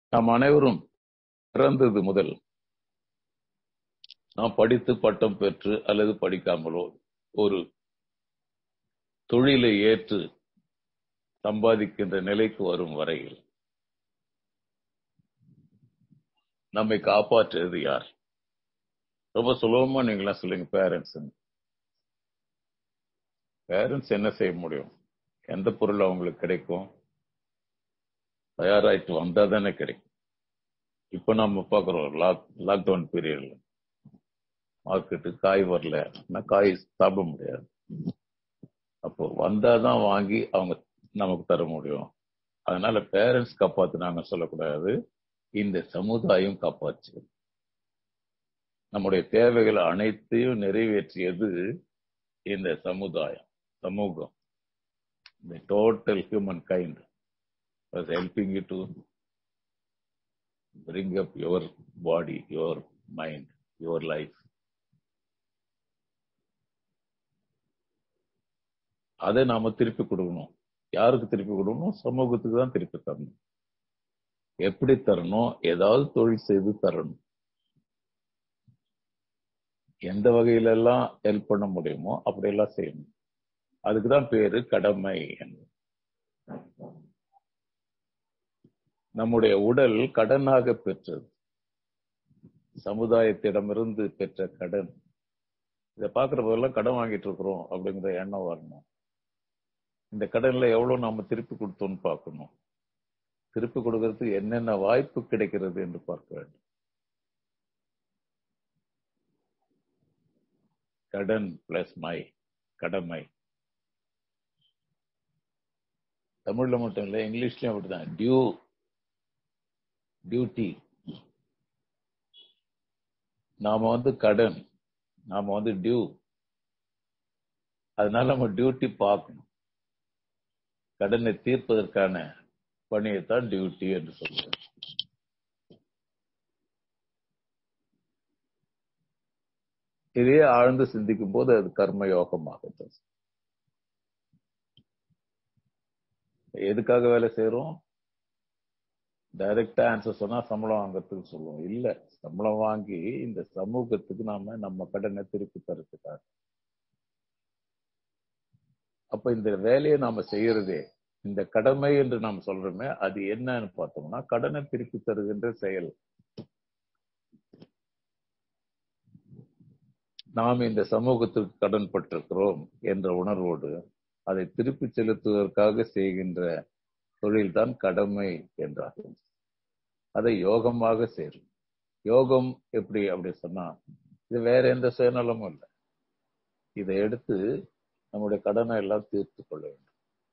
நாம் அனைவரும் பிறந்தது முதல் நாம் படித்து பட்டம் பெற்று அல்லது படிக்காமலோ ஒரு தொழிலை ஏற்று சம்பாதிக்கின்ற நிலைக்கு வரும் வரையில் நம்மை காப்பாற்றுறது யார் ரொம்ப சுலபமா நீங்களாம் சொல்லுங்க பேரண்ட்ஸ் பேரண்ட்ஸ் என்ன செய்ய முடியும் எந்த பொருள் அவங்களுக்கு கிடைக்கும் தயாராயிட்டு வந்தா தானே கிடைக்கும் இப்ப நம்ம பாக்குறோம் லாக் லாக்டவுன் பீரியட்ல மார்க்கெட்டு காய் வரல காய் சாப்பிட முடியாது அப்போ வந்தாதான் வாங்கி அவங்க நமக்கு தர முடியும் அதனால பேரண்ட்ஸ் காப்பாத்துனாங்க சொல்லக்கூடாது இந்த சமுதாயம் காப்பாற்று நம்முடைய தேவைகள் அனைத்தையும் நிறைவேற்றியது இந்த சமுதாயம் சமூகம் இந்த total humankind was helping you to bring up your body, your mind, your life. அதை நாம திருப்பி கொடுக்கணும் யாருக்கு திருப்பி கொடுக்கணும் சமூகத்துக்கு தான் திருப்பி தரணும் எப்படி தரணும் ஏதாவது தொழில் செய்து தரணும் எந்த வகையில எல்லாம் ஹெல்ப் பண்ண முடியுமோ அப்படியெல்லாம் செய்யணும் அதுக்குதான் பேரு கடமை நம்முடைய உடல் கடனாக பெற்றது சமுதாயத்திடமிருந்து பெற்ற கடன் இதை பாக்குற போதெல்லாம் கடன் வாங்கிட்டு இருக்கிறோம் அப்படிங்கிற எண்ணம் வரணும் இந்த கடன்ல எவ்வளவு நாம திருப்பி கொடுத்தோம்னு பார்க்கணும் திருப்பி கொடுக்கறதுக்கு என்னென்ன வாய்ப்பு கிடைக்கிறது என்று பார்க்க வேண்டும் கடன் பிளஸ் மை கடமை தமிழ்ல மட்டும் இல்ல இங்கிலீஷ்லயும் அப்படிதான் டியூ டியூட்டி நாம வந்து கடன் நாம வந்து டியூ அதனால நம்ம டியூட்டி பார்க்கணும் கடனை தீர்ப்பதற்கான பணியைத்தான் டியூட்டி என்று சொல்லுவோம் இதே ஆழ்ந்து சிந்திக்கும் போது அது கர்ம யோகமாகட்டும் எதுக்காக வேலை செய்யறோம் டைரக்டா ஆன்சர் சொன்னா சம்பளம் வாங்கறதுக்கு சொல்லுவோம் இல்ல சம்பளம் வாங்கி இந்த சமூகத்துக்கு நாம நம்ம கடனை திருப்பி தரத்துக்காக அப்ப இந்த வேலையை நாம செய்யறதே இந்த கடமை என்று நாம் சொல்றோமே அது என்னன்னு பார்த்தோம்னா கடனை திருப்பி தருகின்ற செயல் நாம் இந்த சமூகத்திற்கு கடன் பட்டிருக்கிறோம் என்ற உணர்வோடு அதை திருப்பி செலுத்துவதற்காக செய்கின்ற தொழில்தான் கடமை என்றாகும் அதை யோகமாக சேரும் யோகம் எப்படி அப்படி சொன்னா இது வேற எந்த சுயநலமும் இல்லை இதை எடுத்து நம்முடைய கடனை எல்லாம் தீர்த்து கொள்ள வேண்டும்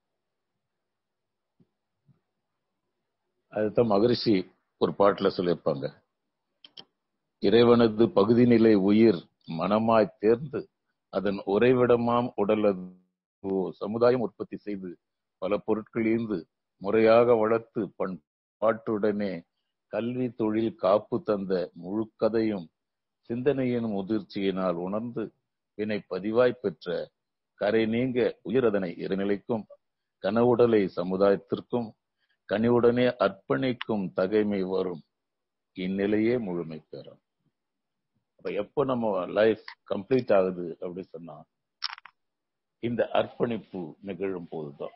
அதுதான் மகரிஷி ஒரு பாட்டுல சொல்லியிருப்பாங்க இறைவனது பகுதி நிலை உயிர் மனமாய் தேர்ந்து அதன் உறைவிடமாம் உடலது சமுதாயம் உற்பத்தி செய்து பல பொருட்கள் ஈர்ந்து முறையாக வளர்த்து பண்பாட்டுடனே கல்வி தொழில் காப்பு தந்த முழு கதையும் சிந்தனையின் முதிர்ச்சியினால் உணர்ந்து வினை பதிவாய் பெற்ற கரை நீங்க உயிரதனை இறைநிலைக்கும் கனவுடலை சமுதாயத்திற்கும் கனிவுடனே அர்ப்பணிக்கும் தகைமை வரும் இந்நிலையே முழுமை பெறும் அப்ப எப்போ நம்ம லைஃப் கம்ப்ளீட் ஆகுது அப்படி சொன்னா இந்த அர்ப்பணிப்பு நிகழும் போதுதான்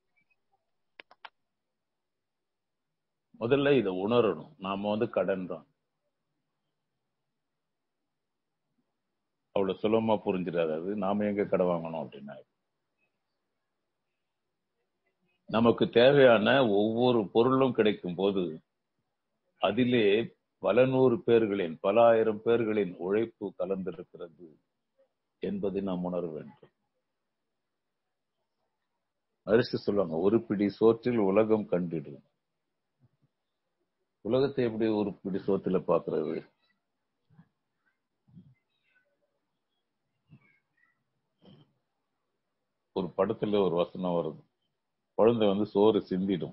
முதல்ல இதை உணரணும் நாம வந்து கடன் தான் அவ்வளவு சுலபமா புரிஞ்சிடாது அது நாம எங்க கடை வாங்கணும் அப்படின்னா நமக்கு தேவையான ஒவ்வொரு பொருளும் கிடைக்கும் போது அதிலே பல நூறு பேர்களின் பல ஆயிரம் பேர்களின் உழைப்பு கலந்திருக்கிறது என்பதை நாம் உணர வேண்டும் அரிசி சொல்லுவாங்க ஒரு பிடி சோற்றில் உலகம் கண்டிடு உலகத்தை எப்படி ஒரு பிடி சோத்துல பாக்குறது ஒரு படத்துல ஒரு வசனம் வருது குழந்தை வந்து சோறு சிந்திடும்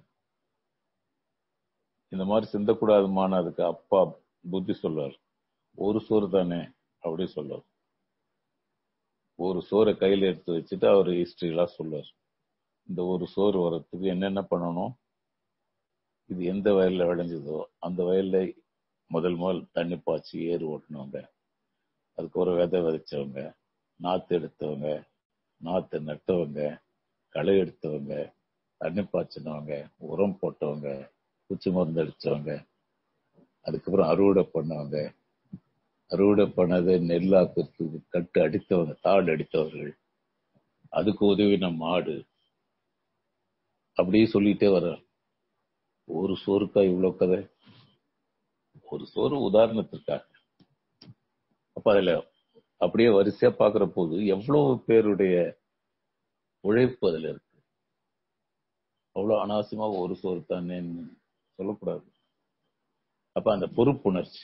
இந்த மாதிரி சிந்தக்கூடாதுமான அதுக்கு அப்பா புத்தி சொல்வார் ஒரு சோறு தானே அப்படி சொல்லுவார் ஒரு சோறை கையில எடுத்து வச்சுட்டு அவர் ஹிஸ்டரி எல்லாம் சொல்லுவார் இந்த ஒரு சோறு வர்றதுக்கு என்னென்ன பண்ணணும் இது எந்த வயல்ல விளைஞ்சதோ அந்த வயல்ல முதல் முதல் தண்ணி பாய்ச்சி ஏறு ஓட்டினவங்க அதுக்கப்புறம் விதை விதைச்சவங்க நாத்து எடுத்தவங்க நாத்து நட்டவங்க களை எடுத்தவங்க தண்ணி பாய்ச்சினவங்க உரம் போட்டவங்க பூச்சி மருந்து அடிச்சவங்க அதுக்கப்புறம் அறுவடை பண்ணவங்க அறுவடை பண்ணதை நெல்லாக்குறதுக்கு கட்டு அடித்தவங்க தாடு அடித்தவர்கள் அதுக்கு உதவின மாடு அப்படியே சொல்லிட்டே வர ஒரு சோறுக்கா இவ்வளவு கதை ஒரு சோறு உதாரணத்திற்காக அப்ப அதுல அப்படியே வரிசையா பாக்குற போது எவ்வளவு பேருடைய உழைப்பு அதுல இருக்கு அவ்வளவு அனாவசியமா ஒரு சோறு தானேன்னு சொல்லக்கூடாது அப்ப அந்த பொறுப்புணர்ச்சி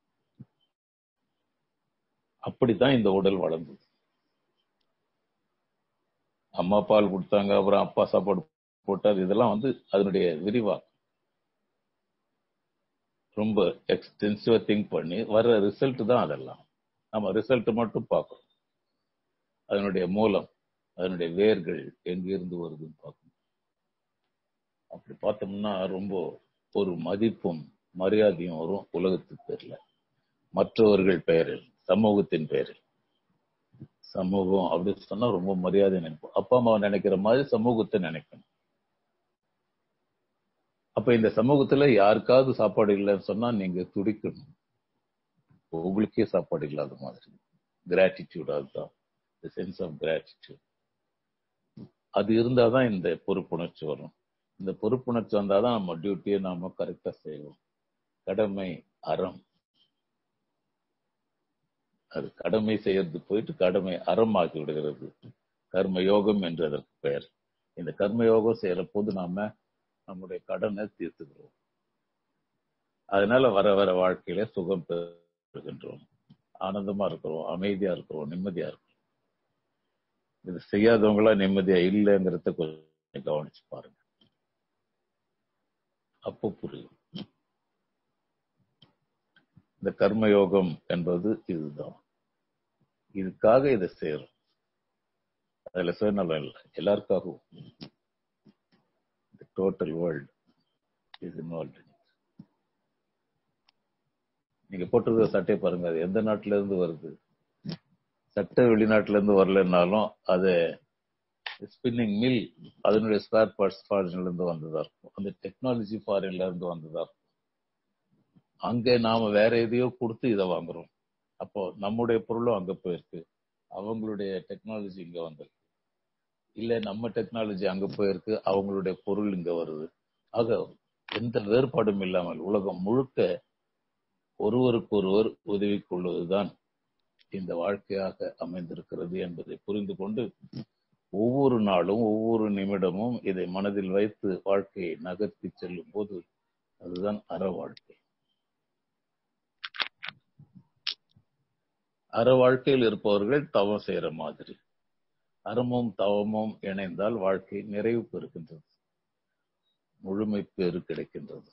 அப்படித்தான் இந்த உடல் வளர்ந்தது அம்மா பால் கொடுத்தாங்க அப்புறம் அப்பா சாப்பாடு போட்டார் இதெல்லாம் வந்து அதனுடைய விரிவாக்கம் ரொம்ப எக்ஸ்டென்சிவா திங்க் பண்ணி வர்ற ரிசல்ட் தான் அதெல்லாம் நம்ம ரிசல்ட் மட்டும் பார்க்கணும் அதனுடைய மூலம் அதனுடைய வேர்கள் எங்கிருந்து வருதுன்னு பார்க்கணும் அப்படி பார்த்தோம்னா ரொம்ப ஒரு மதிப்பும் மரியாதையும் வரும் உலகத்துக்கு பேர்ல மற்றவர்கள் பெயரில் சமூகத்தின் பெயரில் சமூகம் அப்படின்னு சொன்னா ரொம்ப மரியாதை நினைப்போம் அப்பா அம்மா நினைக்கிற மாதிரி சமூகத்தை நினைக்கணும் அப்ப இந்த சமூகத்துல யாருக்காவது சாப்பாடு இல்லைன்னு சொன்னா நீங்க துடிக்கணும் உங்களுக்கே சாப்பாடு இல்லாத மாதிரி கிராட்டிடியூட் அதுதான் சென்ஸ் ஆஃப் கிராட்டிடியூட் அது இருந்தாதான் இந்த பொறுப்புணர்ச்சி வரும் இந்த பொறுப்புணர்ச்சி வந்தாதான் நம்ம டியூட்டியை நாம கரெக்டா செய்வோம் கடமை அறம் அது கடமை செய்யறது போயிட்டு கடமை அறமாக்கி விடுகிறது கர்ம யோகம் என்று அதற்கு பெயர் இந்த கர்ம யோகம் செய்யற போது நாம நம்முடைய கடனை தீர்த்துக்கிறோம் அதனால வர வர வாழ்க்கையில சுகம் பெறுகின்றோம் ஆனந்தமா இருக்கிறோம் அமைதியா இருக்கிறோம் நிம்மதியா இருக்கிறோம் இது செய்யாதவங்களா நிம்மதியா இல்லைங்கிறத கொஞ்சம் கவனிச்சு பாருங்க அப்போ புரியும் இந்த கர்மயோகம் என்பது இதுதான் இதுக்காக இதை செய்யறோம் அதுல சுயநலம் இல்லை எல்லாருக்காகவும் டோட்டல் வேர்ல்டு இஸ் இன்வால்வ் நீங்க போட்டிருக்கிற சட்டையை பாருங்க அது எந்த நாட்டுல இருந்து வருது சட்டை வெளிநாட்டுல இருந்து வரலன்னாலும் அது ஸ்பின்னிங் மில் அதனுடைய ஸ்பேர் பார்ட்ஸ் ஃபாரின்ல இருந்து வந்ததா இருக்கும் அந்த டெக்னாலஜி ஃபாரின்ல இருந்து வந்ததா இருக்கும் அங்க நாம வேற எதையோ கொடுத்து இதை வாங்குறோம் அப்போ நம்முடைய பொருளும் அங்க போயிருக்கு அவங்களுடைய டெக்னாலஜி இங்க வந்திருக்கு இல்ல நம்ம டெக்னாலஜி அங்க போயிருக்கு அவங்களுடைய பொருள் இங்க வருது ஆக எந்த வேறுபாடும் இல்லாமல் உலகம் முழுக்க ஒருவருக்கொருவர் உதவி கொள்வதுதான் இந்த வாழ்க்கையாக அமைந்திருக்கிறது என்பதை புரிந்து கொண்டு ஒவ்வொரு நாளும் ஒவ்வொரு நிமிடமும் இதை மனதில் வைத்து வாழ்க்கையை நகர்த்தி செல்லும் போது அதுதான் அற வாழ்க்கை அற வாழ்க்கையில் இருப்பவர்கள் தவம் செய்யற மாதிரி அறமும் தவமும் இணைந்தால் வாழ்க்கை நிறைவு பெறுகின்றது முழுமை பேறு கிடைக்கின்றது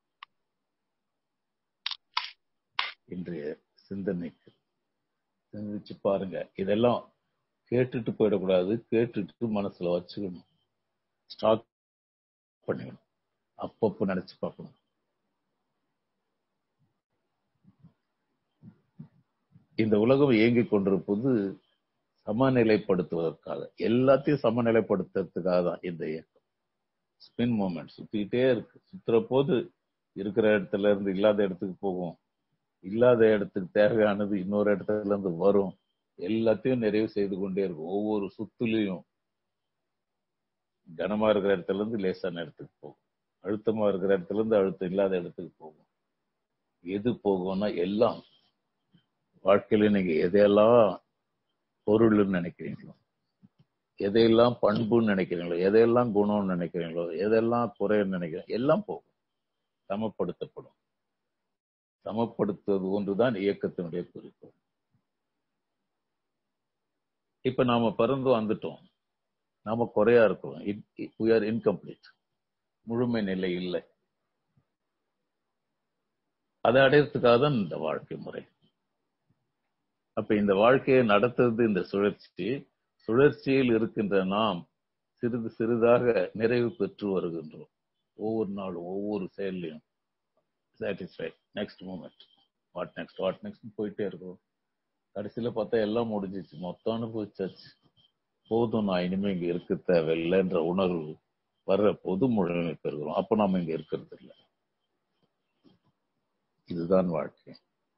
இன்றைய சிந்தனைக்கு சிந்திச்சு பாருங்க இதெல்லாம் கேட்டுட்டு போயிடக்கூடாது கேட்டுட்டு மனசுல வச்சுக்கணும் ஸ்டாக் பண்ணிக்கணும் அப்பப்போ நினைச்சு பார்க்கணும் இந்த உலகம் இயங்கிக் கொண்டிருப்பது சமநிலைப்படுத்துவதற்காக எல்லாத்தையும் சமநிலைப்படுத்துறதுக்காக தான் இந்த இயக்கம் ஸ்பின் மூமெண்ட் சுத்திக்கிட்டே இருக்கு சுத்துற போது இருக்கிற இடத்துல இருந்து இல்லாத இடத்துக்கு போகும் இல்லாத இடத்துக்கு தேவையானது இன்னொரு இடத்துல இருந்து வரும் எல்லாத்தையும் நிறைவு செய்து கொண்டே இருக்கும் ஒவ்வொரு சுத்துலையும் கனமா இருக்கிற இடத்துல இருந்து லேசான இடத்துக்கு போகும் அழுத்தமா இருக்கிற இடத்துல இருந்து அழுத்தம் இல்லாத இடத்துக்கு போகும் எது போகும்னா எல்லாம் வாழ்க்கையில நீங்க எதையெல்லாம் பொருள்னு நினைக்கிறீங்களோ எதையெல்லாம் பண்புன்னு நினைக்கிறீங்களோ எதையெல்லாம் குணம்னு நினைக்கிறீங்களோ எதெல்லாம் குறைன்னு நினைக்கிறீங்க எல்லாம் போகும் சமப்படுத்தப்படும் சமப்படுத்துவது ஒன்றுதான் இயக்கத்தினுடைய குறிக்கோள் இப்ப நாம பிறந்து வந்துட்டோம் நாம குறையா இருக்கிறோம் we are incomplete முழுமை நிலை இல்லை அதை அடையறதுக்காக தான் இந்த வாழ்க்கை முறை அப்ப இந்த வாழ்க்கையை நடத்துறது இந்த சுழற்சி சுழற்சியில் இருக்கின்ற நாம் சிறிது சிறிதாக நிறைவு பெற்று வருகின்றோம் ஒவ்வொரு நாளும் ஒவ்வொரு செயல்லையும் satisfy next moment what next what next போயிட்டே இருக்கும் கடைசியில பார்த்தா எல்லாம் முடிஞ்சிச்சு மொத்தம் அனுபவிச்சாச்சு போதும் நான் இனிமே இங்க இருக்க தேவையில்லைன்ற உணர்வு வர்ற பொது முழுமை பெறுகிறோம் அப்ப நாம இங்க இருக்கிறது இல்லை இதுதான் வாழ்க்கை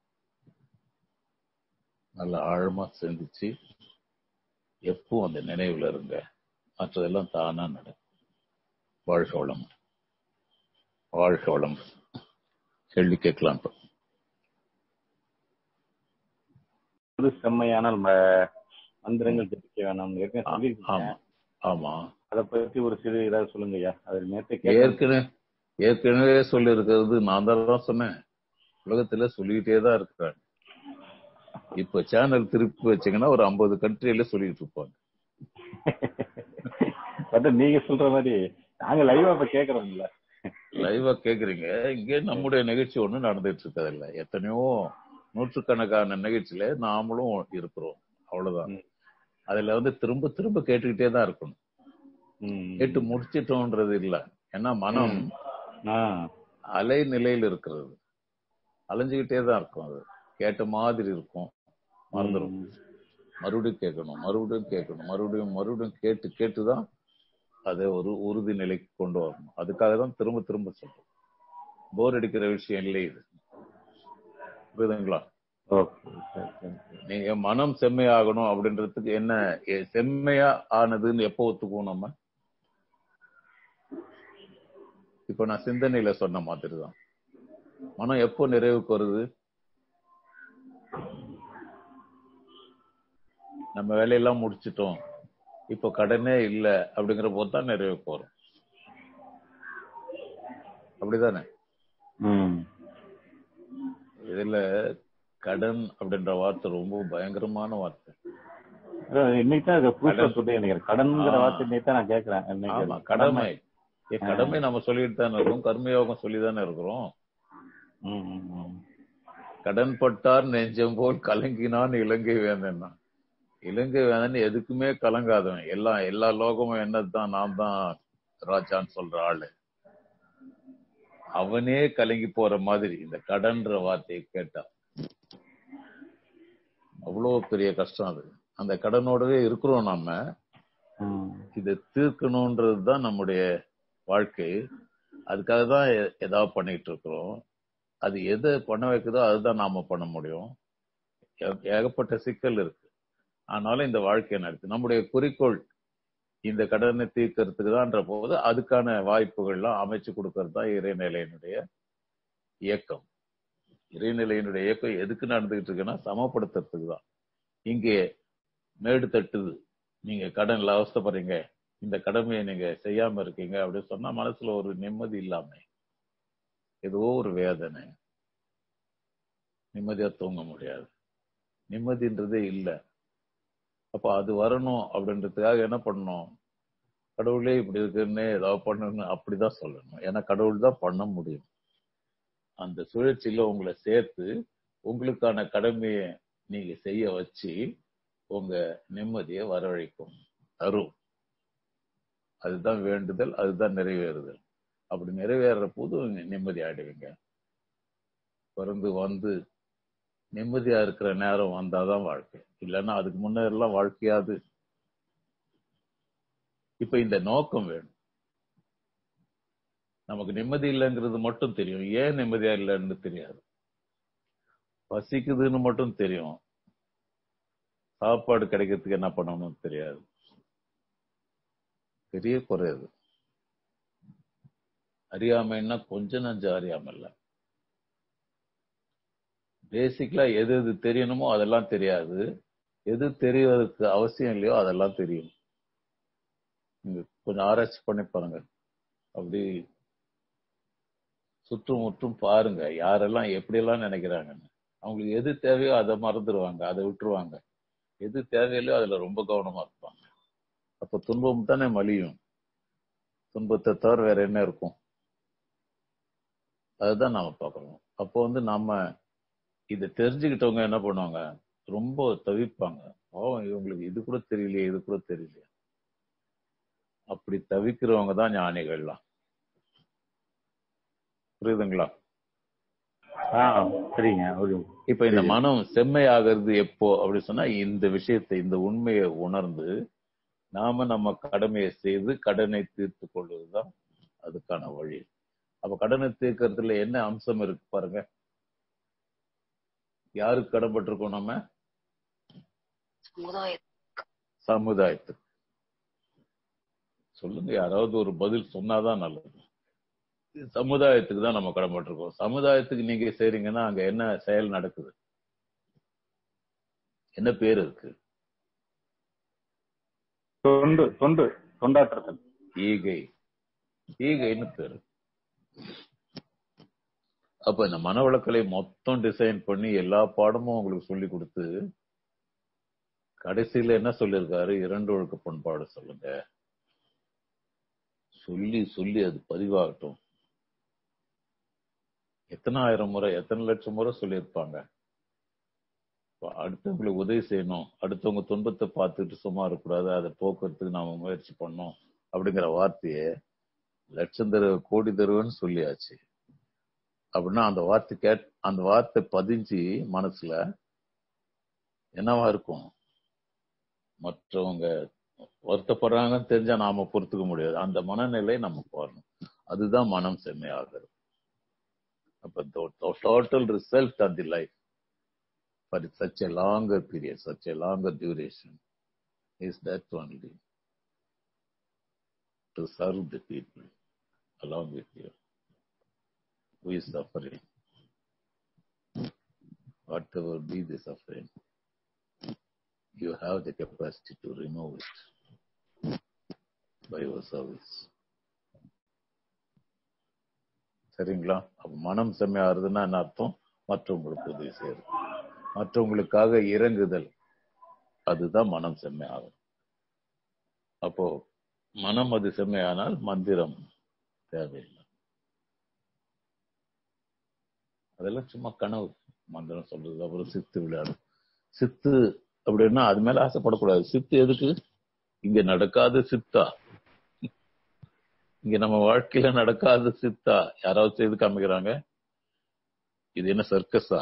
நல்ல ஆழமா சிந்திச்சு எப்பவும் அந்த நினைவுல இருங்க மற்றதெல்லாம் தானா நடக்கும் வாழ்க வளம் வாழ்க வளம் கேள்வி கேட்கலாம் இப்ப. ஒரு செம்மையான ம- மந்திரங்கள் ஜபிக்க வேணாம் ஏற்கனவே ஆ- சொல்லியிருக்கீங்க ஆமா ஆமா அதை பத்தி ஒரு சிறு ஏதாவது சொல்லுங்க ஐயா அது நேரத்தை கேட்க ஏற்கனவே ஏற்கனவே சொல்லி இருக்கிறது நான் தான் சொன்னேன் உலகத்துல சொல்லிக்கிட்டே தான் இருக்கிறாங்க இப்ப சேனல் திருப்பி வச்சீங்கன்னா ஒரு ஐம்பது கண்ட்ரியில சொல்லிட்டு இருப்பாங்க பட் நீங்க சொல்ற மாதிரி நாங்க லைவா இப்ப கேக்குறோம்ல லைவா கேக்குறீங்க இங்கே நம்முடைய நிகழ்ச்சி ஒண்ணு நடந்துட்டு இருக்கிறதில்ல எத்தனையோ நூற்றுக்கணக்கான நிகழ்ச்சியில நாமளும் இருக்கிறோம் அவ்வளவுதான் ம். அதுல வந்து திரும்ப திரும்ப கேட்டுக்கிட்டே தான் இருக்கணும் ம். கேட்டு முடிச்சிட்டோன்றது இல்ல ஏன்னா மனம் ஆ. அலை நிலையில் இருக்கிறது அலைஞ்சுக்கிட்டே தான் இருக்கும் அது கேட்ட மாதிரி இருக்கும் மறந்துடும் ம். மறுபடியும் கேட்கணும் மறுபடியும் கேட்கணும் மறுபடியும் மறுபடியும் கேட்டு கேட்டு தான் அதை ஒரு உறுதி நிலைக்கு கொண்டு வரணும் அதுக்காக தான் திரும்ப திரும்ப சொல்றோம் போர் அடிக்கிற விஷயம் இல்லை இது புரியுதுங்களா ஓகே சரி, சரி, சரி. நீங்க மனம் செம்மையாகணும் அப்படின்றதுக்கு என்ன எ- செம்மையா ஆனதுன்னு எப்போ ஒத்துக்குவோம் நம்ம இப்ப நான் சிந்தனையில சொன்ன மாதிரி தான் மனம் எப்போ நிறைவுக்கு வருது நம்ம வேலையெல்லாம் முடிச்சிட்டோம் இப்போ கடனே இல்ல அப்படிங்கிற போது தான் நிறைவுக்கு வரும் அப்படிதானே ம். இதுல கடன் அப்படின்ற வார்த்தை ரொம்ப பயங்கரமான வார்த்தை அதான் இன்னைக்கு தான் இதை புதுசா கடன். சொல்லி நினைக்கிறேன் கடன்ங்கிற ஆ. வார்த்தை இன்னைக்கு தான் நான் கேட்கிறேன் இன்னைக்கு ஆமா அது கடமை ஏ, ஆ. கடமை நம்ம சொல்லிட்டு தானே இருக்கோம் கர்மயோகம் சொல்லி தானே இருக்கிறோம் ம், ம், ம். கடன் பட்டார் நெஞ்சம் போல் கலங்கினான் இலங்கை வேந்தன் இலங்கை வேந்தன் எதுக்குமே கலங்காதவன் எல்லாம் எல்லா லோகமும் என்னதுதான் நான் தான் ராஜான்னு சொல்ற ஆளு அவனே கலங்கி போற மாதிரி இந்த கடன்ற வார்த்தையை கேட்டா அவ்வளவு பெரிய கஷ்டம் அது அந்த கடனோடவே இருக்கிறோம் நாம ம். இதை தீர்க்கணும்ன்றது தான் நம்முடைய வாழ்க்கை அதுக்காக தான் எ- ஏதாவது பண்ணிட்டு இருக்கிறோம் அது எதை பண்ண வைக்குதோ அதுதான் நாம பண்ண முடியும் ஏ- ஏகப்பட்ட சிக்கல் இருக்கு ஆனாலும் இந்த வாழ்க்கையை நடத்து நம்முடைய குறிக்கோள் இந்த கடனை தீர்க்கறதுக்கு தான்ற போது அதுக்கான வாய்ப்புகள்லாம் அமைச்சு கொடுக்கறது தான் இறைநிலையினுடைய இயக்கம் இறைநிலையினுடைய இயக்கம் எதுக்கு நடந்துகிட்டு இருக்குன்னா சமப்படுத்துறதுக்கு தான் இங்கே மேடு தட்டுது நீங்க கடன்ல அவஸ்தைப்படுறீங்க இந்த கடமையை நீங்க செய்யாம இருக்கீங்க அப்படின்னு சொன்னா மனசுல ஒரு நிம்மதி இல்லாம ஏதோ ஒரு வேதனை நிம்மதியா தூங்க முடியாது நிம்மதின்றதே இல்ல அப்ப அது வரணும் அப்படின்றதுக்காக என்ன பண்ணணும் கடவுளே இப்படி இருக்குன்னு ஏதாவது பண்ணணும் அப்படிதான் சொல்லணும் ஏன்னா கடவுள் தான் பண்ண முடியும் அந்த சுழற்சியில உங்களை சேர்த்து உங்களுக்கான கடமையை நீங்க செய்ய வச்சு உங்க நிம்மதியை வரவழைக்கும் தரும் அதுதான் வேண்டுதல் அதுதான் நிறைவேறுதல் அப்படி நிறைவேற போது நீங்க நிம்மதி ஆயிடுவீங்க பிறந்து வந்து நிம்மதியா இருக்கிற நேரம் வந்தாதான் வாழ்க்கை இல்லைன்னா அதுக்கு முன்னேறலாம் வாழ்க்கையாது இப்ப இந்த நோக்கம் வேணும் நமக்கு நிம்மதி இல்லைங்கிறது மட்டும் தெரியும் ஏன் நிம்மதியா இல்லைன்னு தெரியாது பசிக்குதுன்னு மட்டும் தெரியும் சாப்பாடு கிடைக்கிறதுக்கு என்ன பண்ணணும்னு தெரியாது பெரிய குறை அது அறியாமைன்னா கொஞ்சம் நஞ்சம் அறியாம இல்ல பேசிக்கலா எது எது தெரியணுமோ அதெல்லாம் தெரியாது எது தெரியறதுக்கு அவசியம் இல்லையோ அதெல்லாம் தெரியும் நீங்க கொஞ்சம் ஆராய்ச்சி பண்ணி பாருங்க அப்படி சுற்றும் முற்றும் பாருங்க யாரெல்லாம் எப்படியெல்லாம் நினைக்கிறாங்கன்னு அவங்களுக்கு எது தேவையோ அதை மறந்துடுவாங்க அதை விட்டுருவாங்க எது தேவையில்லையோ அதுல ரொம்ப கவனமா இருப்பாங்க அப்ப துன்பம் தானே மலியும் துன்பத்தை தவிர வேற என்ன இருக்கும் அதுதான் நாம பார்க்கணும் அப்போ வந்து நாம இதை தெரிஞ்சுக்கிட்டவங்க என்ன பண்ணுவாங்க ரொம்ப தவிப்பாங்க பாவம் இவங்களுக்கு இது கூட தெரியலையே இது கூட தெரியலையே அப்படி தவிக்கிறவங்க தான் ஞானிகள்லாம் புரியுதுங்களா ஆ சரிங்க ஒரு இப்ப இந்த மனம் செம்மையாகிறது எப்போ அப்படி சொன்னா இந்த விஷயத்தை இந்த உண்மையை உணர்ந்து நாம நம்ம கடமையை செய்து கடனை தீர்த்து கொள்வதுதான் அதுக்கான வழி அப்ப கடனை தீர்க்கறதுல என்ன அம்சம் இருக்கு பாருங்க யாருக்கு கடன்பட்டிருக்கோம் நம்ம சமுதாயத்துக்கு சொல்லுங்க யாராவது ஒரு பதில் சொன்னாதான் நல்லது இது சமுதாயத்துக்கு தான் நம்ம கடன்பட்டிருக்கோம் சமுதாயத்துக்கு நீங்க செய்றீங்கன்னா அங்க என்ன செயல் நடக்குது என்ன பேர் இருக்கு தொண்டு தொண்டு தொண்டாற்றுதல் ஈகை ஈகைன்னு பேரு அப்ப இந்த மனவளக்கலை மொத்தம் டிசைன் பண்ணி எல்லா பாடமும் உங்களுக்கு சொல்லி கொடுத்து கடைசியில என்ன சொல்லியிருக்காரு இரண்டு ஒழுக்க பண்பாடு சொல்லுங்க சொல்லி சொல்லி அது பதிவாகட்டும் எத்தனை ஆயிரம் முறை எத்தனை லட்சம் முறை சொல்லியிருப்பாங்க இப்ப அடுத்தவங்களுக்கு உதவி செய்யணும் அடுத்தவங்க துன்பத்தை பார்த்துட்டு சும்மா இருக்கக்கூடாது அதை போக்குறதுக்கு நாம முயற்சி பண்ணோம் அப்படிங்கிற வார்த்தையை லட்சம் தடவை கோடி தடவைன்னு சொல்லியாச்சு அப்படின்னா அந்த வார்த்தை கேட் அந்த வார்த்தை பதிஞ்சு மனசுல என்னவா இருக்கும் மற்றவங்க வருத்தப்படுறாங்கன்னு தெரிஞ்சா நாம பொறுத்துக்க முடியாது அந்த மனநிலை நமக்கு வரணும் அதுதான் மனம் செம்மையாகிறது அப்ப total result of the life for such a longer period, such a longer duration, is that only to serve the people along with you who is suffering. Whatever be the suffering, you have the capacity to remove it by your service. சரிங்களா அப்ப மனம் செம்மையாகிறதுன்னா என்ன அர்த்தம் மற்றவங்களுக்கு உதவி செய்யறது மற்றவங்களுக்காக இறங்குதல் அதுதான் மனம் செம்மையாகும் அப்போ மனம் அது செம்மையானால் மந்திரம் தேவையில்லை அதெல்லாம் சும்மா கனவு மந்திரம் சொல்றது அப்புறம் சித்து விளையாடு சித்து அப்படின்னா அது மேல ஆசைப்படக்கூடாது சித்து எதுக்கு இங்க நடக்காத சித்தா இங்க நம்ம வாழ்க்கையில நடக்காத சித்தா யாராவது செய்து காமிக்கிறாங்க இது என்ன சர்க்கஸா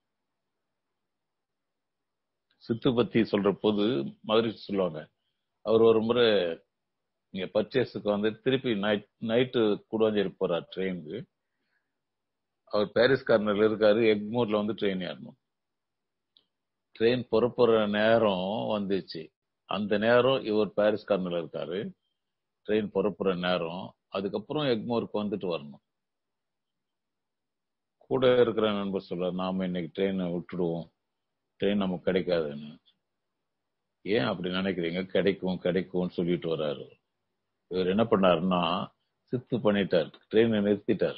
சித்து பத்தி சொல்ற போது மதுரை சொல்லுவாங்க அவர் ஒரு முறை இங்க பர்ச்சேஸுக்கு வந்து திருப்பி நைட் நைட்டு கூடாஞ்சேரி போறார் ட்ரெயினுக்கு அவர் பாரிஸ் கார்னர்ல இருக்காரு எக்மூர்ல வந்து ட்ரெயின் ஏறணும் ட்ரெயின் புறப்புற நேரம் வந்துச்சு அந்த நேரம் இவர் பாரிஸ் கார்னர்ல இருக்காரு ட்ரெயின் புறப்புற நேரம் அதுக்கப்புறம் எக்மோருக்கு வந்துட்டு வரணும் கூட இருக்கிற நண்பர் சொல்றாரு நாம இன்னைக்கு ட்ரெயினை விட்டுடுவோம் ட்ரெயின் நமக்கு கிடைக்காதுன்னு ஏன் அப்படி நினைக்கிறீங்க கிடைக்கும் கிடைக்கும்னு சொல்லிட்டு வர்றாரு இவர் என்ன பண்ணாருன்னா சித்து பண்ணிட்டார் ட்ரெயினை நிறுத்திட்டார்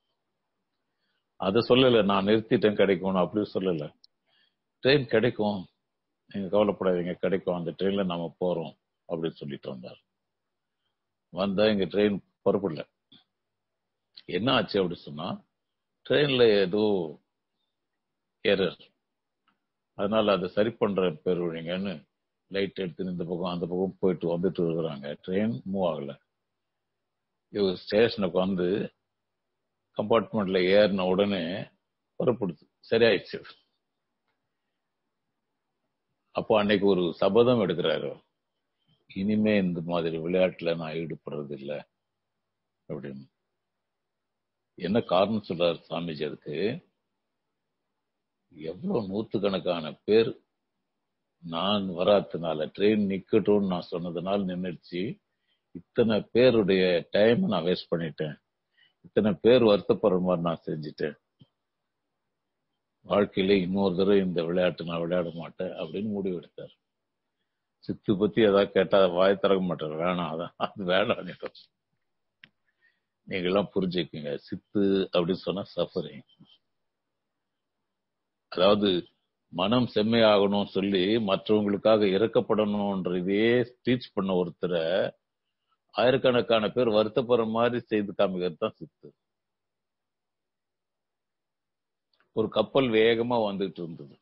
அத சொல்லல நான் நிறுத்திட்டேன் கிடைக்கும்னு அப்படி சொல்லல ட்ரெயின் கிடைக்கும் நீங்க கவலைப்படாதீங்க கிடைக்கும் அந்த ட்ரெயின்ல நாம போறோம் அப்படின்னு சொல்லிட்டு வந்தார் வந்தா இங்க ட்ரெயின் புறப்படல என்ன ஆச்சு அப்படி சொன்னா ட்ரெயின்ல ஏதோ எரர் அதனால அதை சரி பண்ற பெருவழிங்கன்னு லைட் எடுத்து இந்த பக்கம் அந்த பக்கம் போயிட்டு வந்துட்டு இருக்கிறாங்க ட்ரெயின் மூவ் ஆகல இவர் ஸ்டேஷனுக்கு வந்து கம்பார்ட்மெண்ட்ல ஏறின உடனே புறப்படுது சரியாயிடுச்சு அப்போ அன்னைக்கு ஒரு சபதம் எடுக்கிறாரு இனிமே இந்த மாதிரி விளையாட்டுல நான் ஈடுபடுறது இல்லை அப்படின்னு என்ன காரணம் சொல்றாரு சாமிஜி அதுக்கு எவ்வளவு நூத்துக்கணக்கான பேர் நான் வராதனால ட்ரெயின் நிக்கட்டும்னு நான் சொன்னதுனால நின்றுச்சு இத்தனை பேருடைய டைம் நான் வேஸ்ட் பண்ணிட்டேன் இத்தனை பேர் வருத்தப்படுற மாதிரி நான் செஞ்சுட்டேன் வாழ்க்கையில இன்னொரு தடவை இந்த விளையாட்டு நான் விளையாட மாட்டேன் அப்படின்னு முடிவு எடுத்தார் சித்து பத்தி ஏதாவது கேட்டா வாய் திறக்க மாட்டார் வேணாம் அதான் அது வேணாம் நீங்க எல்லாம் புரிஞ்சுக்குங்க சித்து அப்படின்னு சொன்னா சஃபரிங் அதாவது மனம் செம்மையாகணும் சொல்லி மற்றவங்களுக்காக இறக்கப்படணும்ன்ற இதே டீச் பண்ண ஒருத்தரை ஆயிரக்கணக்கான பேர் வருத்தப்படுற மாதிரி செய்து காமிக்கிறது தான் சித்து ஒரு கப்பல் வேகமா வந்துட்டு இருந்தது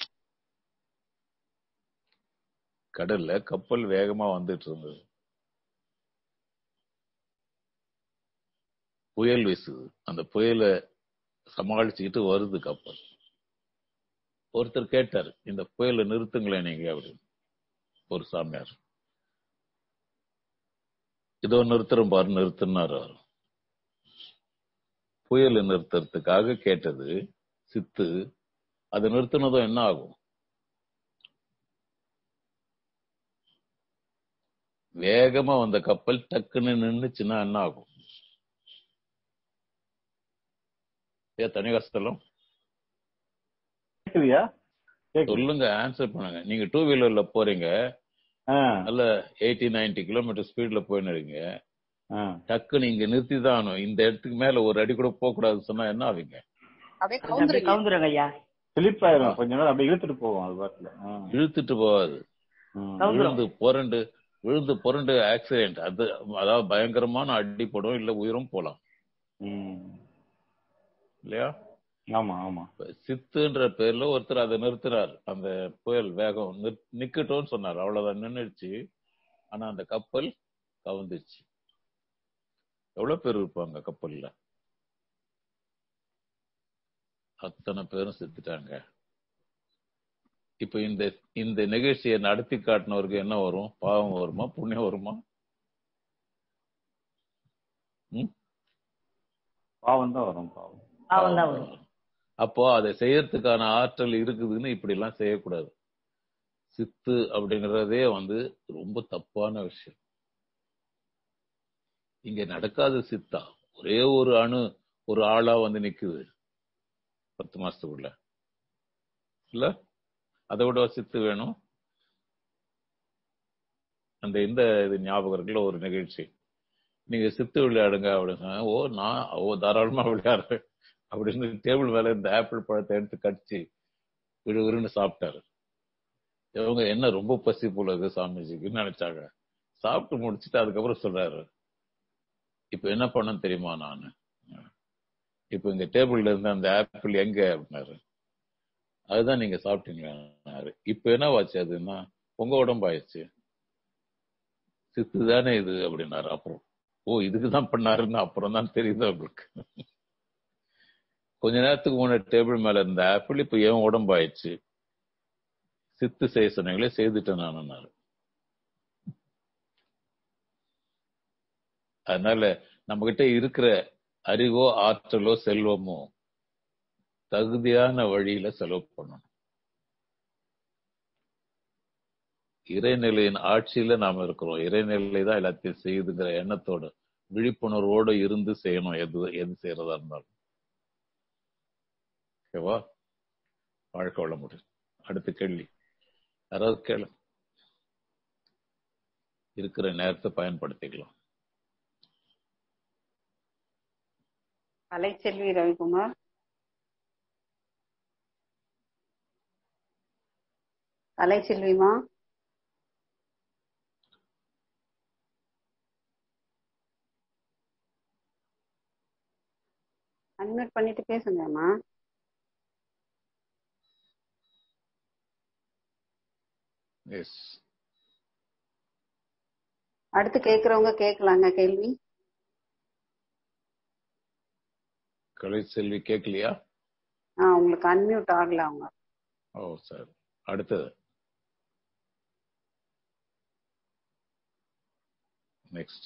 கடல்ல கப்பல் வேகமா வந்துட்டு இருந்தது புயல் வீசுது அந்த புயலை சமாளிச்சுக்கிட்டு வருது கப்பல் ஒருத்தர் கேட்டார் இந்த புயலை நிறுத்துங்களேன் நீங்க அப்படின்னு ஒரு சாமியார் இதோ நிறுத்துறோம் பாரு நிறுத்தினார் அவர் புயலை நிறுத்துறதுக்காக கேட்டது சித்து அதை நிறுத்தினதும் என்ன ஆகும் வேகமா வந்த கப்பல் டக்குன்னு நின்னுச்சுன்னா என்ன ஆகும் ஏ தனிகாசலம் கேக்குதியா கேக்குது சொல்லுங்க ஆன்சர் பண்ணுங்க நீங்க டூ வீலர்ல போறீங்க ஆ, நல்ல எயிட்டி 90 கிலோமீட்டர் ஸ்பீட்ல போயின்னு இருக்கீங்க ஆ. டக்குன்னு இங்க நிறுத்தி தான் ஆகணும் இந்த இடத்துக்கு மேல ஒரு அடி கூட போக கூடாதுன்னு சொன்னா என்ன ஆவீங்க அப்படியே அப்படியே கவுந்துருங்க கவுந்துருங்க ஐயா ஸ்லிப் ஆயிரும் கொஞ்ச நேரம் அப்படியே இழுத்துட்டு போவோம் அது பாட்டுல ஆ. இழுத்துட்டு போகாது ம். கவுந்துரும். விழுந்து புரண்டு விழுந்து புரண்டு ஆக்சிடென்ட் அது அதாவது பயங்கரமான அடிப்படும் இல்ல உயிரும் போலாம் ம். இல்லையா ஆமா ஆமா இப்ப சித்துன்ற பேர்ல ஒருத்தர் அதை நிறுத்தினார் அந்த புயல் வேகம் நிற்- நிக்கட்டும்னு சொன்னார் அவ்வளவுதான் நின்னுடுச்சு ஆனா அந்த கப்பல் கவுந்துச்சு எவ்வளவு பேர் இருப்பாங்க கப்பல்ல அத்தனை பேரும் செத்துட்டாங்க இப்ப இந்த இந்த நிகழ்ச்சியை நடத்தி காட்டினவருக்கு என்ன வரும் பாவம் வருமா புண்ணியம் வருமா ம்? பாவம் தான் வரும் பாவம் பாவம் தான் வரும் அப்போ அதை செய்யறதுக்கான ஆற்றல் இருக்குதுன்னு இப்படி எல்லாம் செய்யக்கூடாது சித்து அப்படிங்கறதே வந்து ரொம்ப தப்பான விஷயம் இங்க நடக்காத சித்தா ஒரே ஒரு அணு ஒரு ஆளா வந்து நிக்குது பத்து மாசத்துக்குள்ள இல்ல அதை விட சித்து வேணும் அந்த இந்த இது ஞாபகம் இருக்குல்ல ஒரு நிகழ்ச்சி நீங்க சித்து விளையாடுங்க அப்படின்னு சொன்னா, ஓ நான் ஓ தாராளமா விளையாடுறேன் அப்படின்னு டேபிள் மேல இந்த ஆப்பிள் பழத்தை எடுத்து கடிச்சு விடு விடுன்னு சாப்பிட்டாரு இவங்க என்ன ரொம்ப பசி போல இருக்கு சாமிஜிக்குன்னு நினைச்சாங்க சாப்பிட்டு முடிச்சுட்டு அதுக்கப்புறம் சொல்றாரு இப்ப என்ன பண்ண தெரியுமா நானு இப்ப இங்க டேபிள்ல இருந்த அந்த ஆப்பிள் எங்க அப்படின்னாரு அதுதான் நீங்க சாப்பிட்டீங்களாரு இப்ப என்னவாச்சு அதுன்னா உங்க உடம்பாயிடுச்சு சித்து தானே இது அப்படின்னாரு அப்புறம் ஓ இதுக்குதான் பண்ணாருன்னு அப்புறம் தான் தெரியுது அவங்களுக்கு கொஞ்ச நேரத்துக்கு முன்னாடி டேபிள் மேல இருந்த ஆப்பிள் இப்ப ஏன் உடம்பாயிடுச்சு சித்து செய்ய சொன்னீங்களே செய்துட்டேன் நானுன்னாரு அதனால நம்ம கிட்ட இருக்கிற அறிவோ ஆற்றலோ செல்வமோ தகுதியான வழியில செலவு பண்ணணும் இறைநிலையின் ஆட்சியில நாம இருக்கிறோம் இறைநிலை தான் எல்லாத்தையும் செய்யுதுங்கிற எண்ணத்தோட விழிப்புணர்வோட இருந்து செய்யணும் எது எது செய்யறதா இருந்தாலும் ஓகேவா வாழ்க்கை வாழ முடியும் அடுத்த கேள்வி யாராவது கேளு இருக்கிற நேரத்தை பயன்படுத்திக்கலாம் கலைச்செல்வி ரவிக்குமார் கலைச்செல்விமா அன்மியூட் பண்ணிட்டு பேசுங்கம்மா எஸ் அடுத்து கேக்குறவங்க கேட்கலாங்க கேள்வி கலைச்செல்வி கேட்கலையா ஆ உங்களுக்கு அன்மியூட் ஆகல அவங்க ஓ சரி அடுத்தது நெக்ஸ்ட்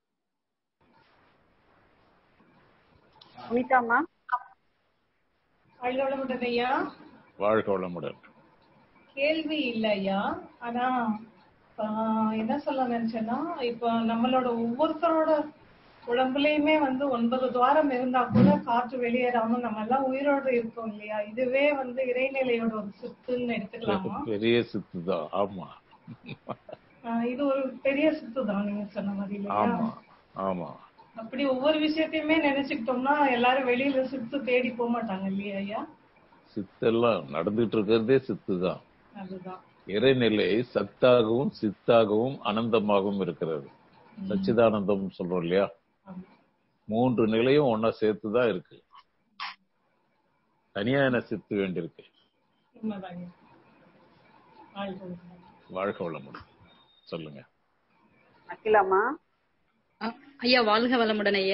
சுமிதாமா வள்ளலுடன் ஐயா வாழ்க வளமுடன் கேள்வி இல்ல ஐயா ஆனா ஆஹ், என்ன சொல்ல நினைச்சேன்னா இப்ப நம்மளோட ஒவ்வொருத்தரோட உடம்புலயுமே வந்து ஒன்பது துவாரம் இருந்தா கூட காற்று வெளியேறாம நம்ம எல்லாம் உயிரோடு இருக்கோம் இல்லையா இதுவே வந்து இறைநிலையோட ஒரு சித்துன்னு எடுத்துக்கலாமா பெரிய சித்து தான் ஆமா ஆஹ், இது ஒரு பெரிய சித்து தான் நீங்க சொன்ன மாதிரி இல்லையா ஆமா ஆமா அப்படி ஒவ்வொரு விஷயத்தையுமே நினைச்சுக்கிட்டோம்னா எல்லாரும் வெளியில சித்து தேடி போக மாட்டாங்க இல்லையா ஐயா சித்தெல்லாம் நடந்துட்டு இருக்கிறதே சித்து தான் அதுதான் இறைநிலை சத்தாகவும் சித்தாகவும் அனந்தமாகவும் இருக்கிறது சச்சிதானந்தம் சொல்றோம் இல்லையா ஆமா. மூன்று நிலையும் ஒன்னா சேர்த்து தான் இருக்கு தனியா என்ன சித்து வேண்டியிருக்கு உண்மைதான் ஐயா. வாழ்க வளமுடன். வாழ்க வளமுடன் சொல்லுங்க அகிலாமா அ- ஐயா வாழ்க வளமுடன் ஐயா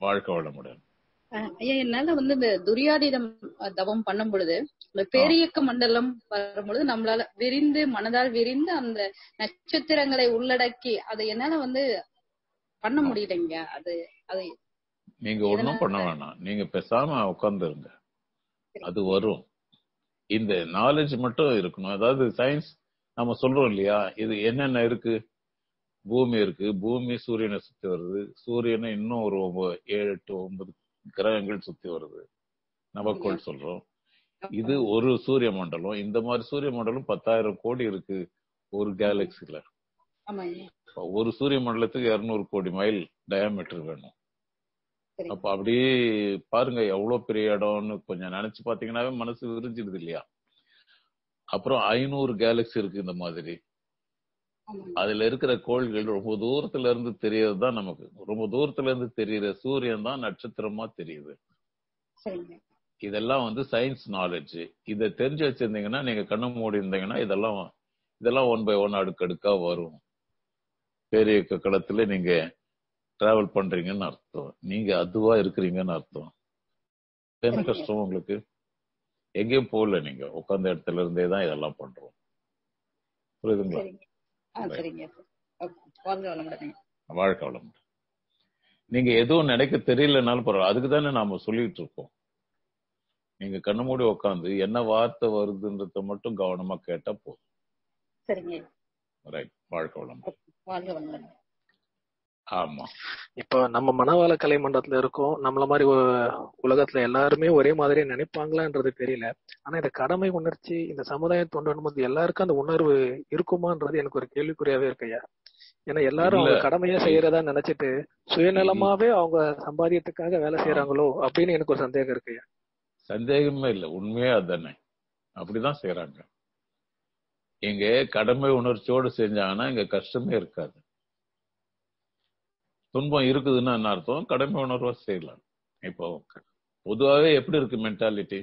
வாழ்க்கை வளமுடன் அஹ் ஐயா என்னால வந்து இந்த துரியாதீதம் அஹ், தவம் பண்ணும் பொழுது இந்த பேரியக்க மண்டலம் வரும் பொழுது நம்மளால விரிந்து மனதால் விரிந்து அந்த நட்சத்திரங்களை உள்ளடக்கி அதை என்னால வந்து பண்ண முடியலைங்க அது அது நீங்க ஒண்ணும் பண்ண வேணாம் நீங்க பேசாம உட்கார்ந்துருங்க அது வரும் இந்த நாலேஜ் மட்டும் இருக்கணும் அதாவது சயின்ஸ் நம்ம சொல்றோம் இல்லையா இது என்னென்ன இருக்கு பூமி இருக்கு பூமி சூரியனை சுத்தி வருது சூரியனை இன்னும் ஒரு ஒன்பது ஏழு எட்டு ஒன்பது கிரகங்கள் சுத்தி வருது நவக்கோள் சொல்றோம் இது ஒரு சூரிய மண்டலம் இந்த மாதிரி சூரிய மண்டலம் பத்தாயிரம் கோடி இருக்கு ஒரு கேலக்சில ஆமாங்க ஒரு சூரிய மண்டலத்துக்கு இருநூறு கோடி மைல் டயாமீட்டர் வேணும் சரி அப்ப அப்படியே பாருங்க எவ்வளவு பெரிய இடம்னு கொஞ்சம் நினைச்சு பாத்தீங்கன்னாவே மனசு விரிஞ்சிடுது இல்லையா அப்புறம் ஐநூறு கேலக்ஸி இருக்கு இந்த மாதிரி ஆமாங்க அதுல இருக்கிற கோள்கள் ரொம்ப தூரத்துல இருந்து தெரியறது தான் நமக்கு ரொம்ப தூரத்துல இருந்து தெரியற சூரியன் தான் நட்சத்திரமா தெரியுது சரிங்க இதெல்லாம் வந்து சயின்ஸ் நாலேஜ் இதை தெரிஞ்சு வச்சிருந்தீங்கன்னா நீங்க கண்ணு மூடி இருந்தீங்கன்னா இதெல்லாம் இதெல்லாம் ஒன் பை ஒன் அடுக்கடுக்கா வரும் பெரிய களத்துல நீங்க டிராவல் பண்றீங்கன்னு அர்த்தம் நீங்க அதுவா இருக்கிறீங்கன்னு அர்த்தம் என்ன கஷ்டம் உங்களுக்கு எங்கேயும் போகல நீங்க உட்கார்ந்த இடத்துல இருந்தே தான் இதெல்லாம் பண்றோம் புரியுதுங்களா சரிங்க ஆ சரிங்க ஓகே. வாழ்க வளமுடன் வாழ்க்கை வளம் நீங்க எதுவும் நினைக்க தெரியலனாலும் பரவாயில்ல அதுக்கு தானே நாம சொல்லிட்டு இருக்கோம் நீங்க கண்ணு மூடி உட்காந்து என்ன வார்த்தை வருதுன்றத மட்டும் கவனமா கேட்டா போதும் சரிங்க ரைட் வாழ்க்கை வளம் வாழ்க வளமுடன் ஆமா இப்போ நம்ம மனவள கலை மண்டலத்துல இருக்கோம் நம்மள மாதிரி ஒ- உலகத்துல எல்லாருமே ஒரே மாதிரி நினைப்பாங்களான்றது தெரியல ஆனா இந்த கடமை உணர்ச்சி இந்த சமுதாயம் தொண்டணும் போது எல்லாருக்கும் அந்த உணர்வு இருக்குமான்றது எனக்கு ஒரு கேள்விக்குறியாவே இருக்குய்யா ஏன்னா எல்லாரும் இல்ல. அவங்க கடமையா செய்யறதா நினைச்சிட்டு சுயநலமாவே அவங்க சம்பாதியத்துக்காக வேலை செய்யறாங்களோ அப்படின்னு எனக்கு ஒரு சந்தேகம் இருக்குய்யா சந்தேகமே இல்லை உண்மையே அதானே அப்படிதான் செய்யறாங்க இங்க கடமை உணர்ச்சியோடு செஞ்சாங்கன்னா இங்க கஷ்டமே இருக்காது துன்பம் இருக்குதுன்னா என்ன அர்த்தம் கடமை உணர்வா செய்யலாம் இப்போ பொதுவாவே எப்படி இருக்கு மென்டாலிட்டி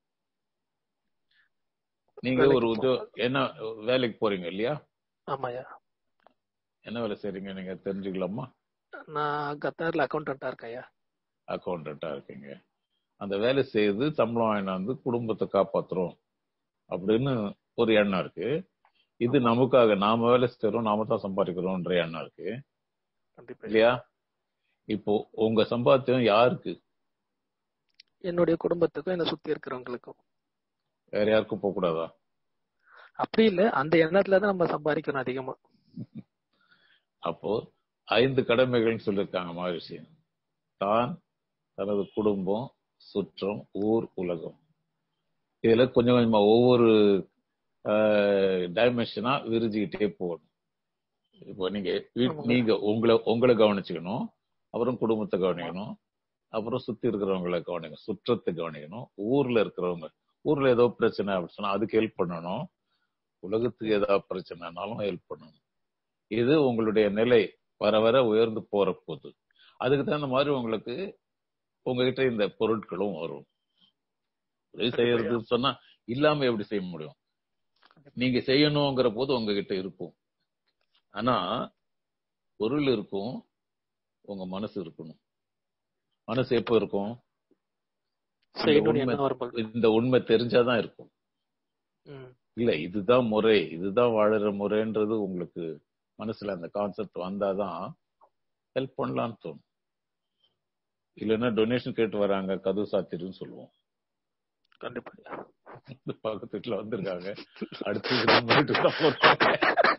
நீங்க ஒரு வேலைக்கு உதோ என்ன வேலைக்கு போறீங்க இல்லையா ஆமாய்யா என்ன வேலை செய்றீங்க நீங்க தெரிஞ்சுக்கலாமா நான் கத்தார்ல அக்கௌண்டன்டா இருக்கேன்யா அக்கௌண்டண்டா இருக்கீங்க அந்த வேலை செய்து சம்பளம் வாங்கினாந்து குடும்பத்தை காப்பாத்துறோம் அப்படின்னு ஒரு எண்ணம் இருக்கு இது நமக்காக நாம வேலை செய்யறோம் நாம தான் சம்பாதிக்கிறோம்ன்ற எண்ணம் இருக்கு கண்டிப்பா இல்லையா இப்போ உங்க சம்பாத்தியம் யாருக்கு என்னுடைய குடும்பத்துக்கும் என்னை சுத்தி இருக்கிறவங்களுக்கும் வேற யாருக்கும் போக கூடாதா அப்படி இல்ல அந்த எண்ணத்துல தான் நம்ம சம்பாதிக்கணும் அதிகமா அப்போ ஐந்து கடமைகள்னு சொல்லியிருக்காங்க மகரிஷி தான் தனது குடும்பம் சுற்றம் ஊர் உலகம் இதுல கொஞ்சம் கொஞ்சமா ஒவ்வொரு டைமென்ஷனா விரிஞ்சுக்கிட்டே போகணும் இப்போ நீங்க வீட்- ஆமாங்க. நீங்க உங்களை உங்களை கவனிச்சுக்கணும் அப்புறம் குடும்பத்தை கவனிக்கணும் அப்புறம் சுத்தி இருக்கிறவங்களை கவனிக்கணும் சுற்றத்தை கவனிக்கணும் ஊர்ல இருக்கிறவங்க ஊர்ல ஏதோ பிரச்சனை அப்படின்னு சொன்னா அதுக்கு ஹெல்ப் பண்ணணும் உலகத்துக்கு ஏதாவது பிரச்சனைனாலும் ஹெல்ப் பண்ணணும் இது உங்களுடைய நிலை வர வர உயர்ந்து போற போது அதுக்கு தகுந்த மாதிரி உங்களுக்கு உங்ககிட்ட இந்த பொருட்களும் வரும் உதவி செய்யறதுன்னு சொன்னா இல்லாம எப்படி செய்ய முடியும் நீங்க செய்யணுங்கிற போது உங்ககிட்ட இருக்கும் ஆனா பொருள் இருக்கும் உங்க மனசு இருக்கணும் மனசு எப்போ இருக்கும் இந்த செய்யணும்னு உண்மை எண்ணம் வரும்போது இந்த உண்மை தெரிஞ்சாதான் இருக்கும் ம். இல்ல இதுதான் முறை இதுதான் வாழற முறைன்றது உங்களுக்கு மனசுல அந்த கான்செப்ட் வந்தாதான் ஹெல்ப் பண்ணலாம்னு தோணும் இல்லைன்னா டொனேஷன் கேட்டு வராங்க கதவு சாத்திருன்னு சொல்லுவோம் கண்டிப்பா இந்த பக்கத்து வீட்டுல வந்திருக்காங்க அடுத்து நம்ம வீட்டுக்கு தான் போறாங்க.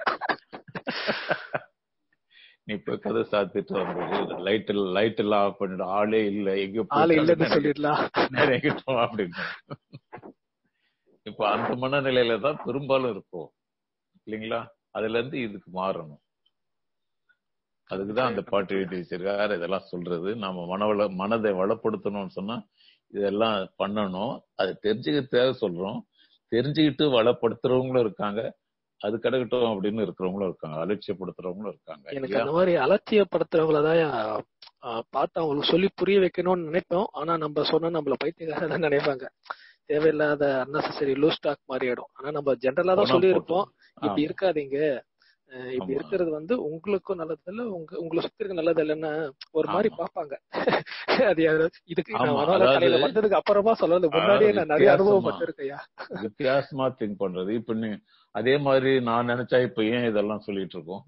நீ போய் கதை சாத்திட்டு வந்து லைட் லைட் எல்லாம் ஆஃப் பண்ணிட்டு ஆளே இல்ல எங்க ஆளு இல்லன்னு சொல்லிடலாம் நிறைய அப்படின்னு இப்ப அந்த மனநிலையில தான் பெரும்பாலும் இருக்கும் இல்லைங்களா அதுல இருந்து இதுக்கு மாறணும் அதுக்குதான் அந்த பாட்டு எழுதி வச்சிருக்காரு இதெல்லாம் சொல்றது நம்ம மனவள மனதை வளப்படுத்தணும்னு சொன்னா இதெல்லாம் பண்ணணும் அதை தெரிஞ்சுக்கிறதுக்காக சொல்றோம் தெரிஞ்சுக்கிட்டு வளப்படுத்துறவங்களும் இருக்காங்க அது கிடக்கட்டும் அப்படின்னு இருக்கிறவங்களும் இருக்காங்க அலட்சியப்படுத்துறவங்களும் இருக்காங்க எனக்கு இல்லையா? அந்த மாதிரி அலட்சியப்படுத்துறவங்களதான் பார்த்து அவங்களுக்கு சொல்லி புரிய வைக்கணும்னு நினைப்போம் ஆனா நம்ம சொன்னா நம்மள பைத்தியக்காக தான் நினைப்பாங்க தேவையில்லாத அன்னெசரி லூஸ் ஸ்டாக் மாதிரி ஆயிடும் ஆனா நம்ம ஜென்ரலா தான் போனா சொல்லி இருப்போம் போட்டும். இப்படி ஆமா. இருக்காதீங்க அஹ் இப்படி ஆமா. இருக்கிறது வந்து உங்களுக்கும் நல்லது இல்ல உங்க உங்களை சுத்தி இருக்க நல்லது இல்லைன்னா ஒரு மாதிரி ஆமா. பாப்பாங்க அது யாரு- இதுக்கு நான் ஆமா, மனோல கலையில அதாவது- வந்ததுக்கு அப்புறமா சொல்றது முன்னாடியே நான் நிறைய வித்தியாசமா. அனுபவப்பட்டிருக்கையா வித்தியாசமா திங்க் பண்றது இப்ப நீ அதே மாதிரி நான் நினைச்சா இப்ப ஏன் இதெல்லாம் சொல்லிட்டு இருக்கோம்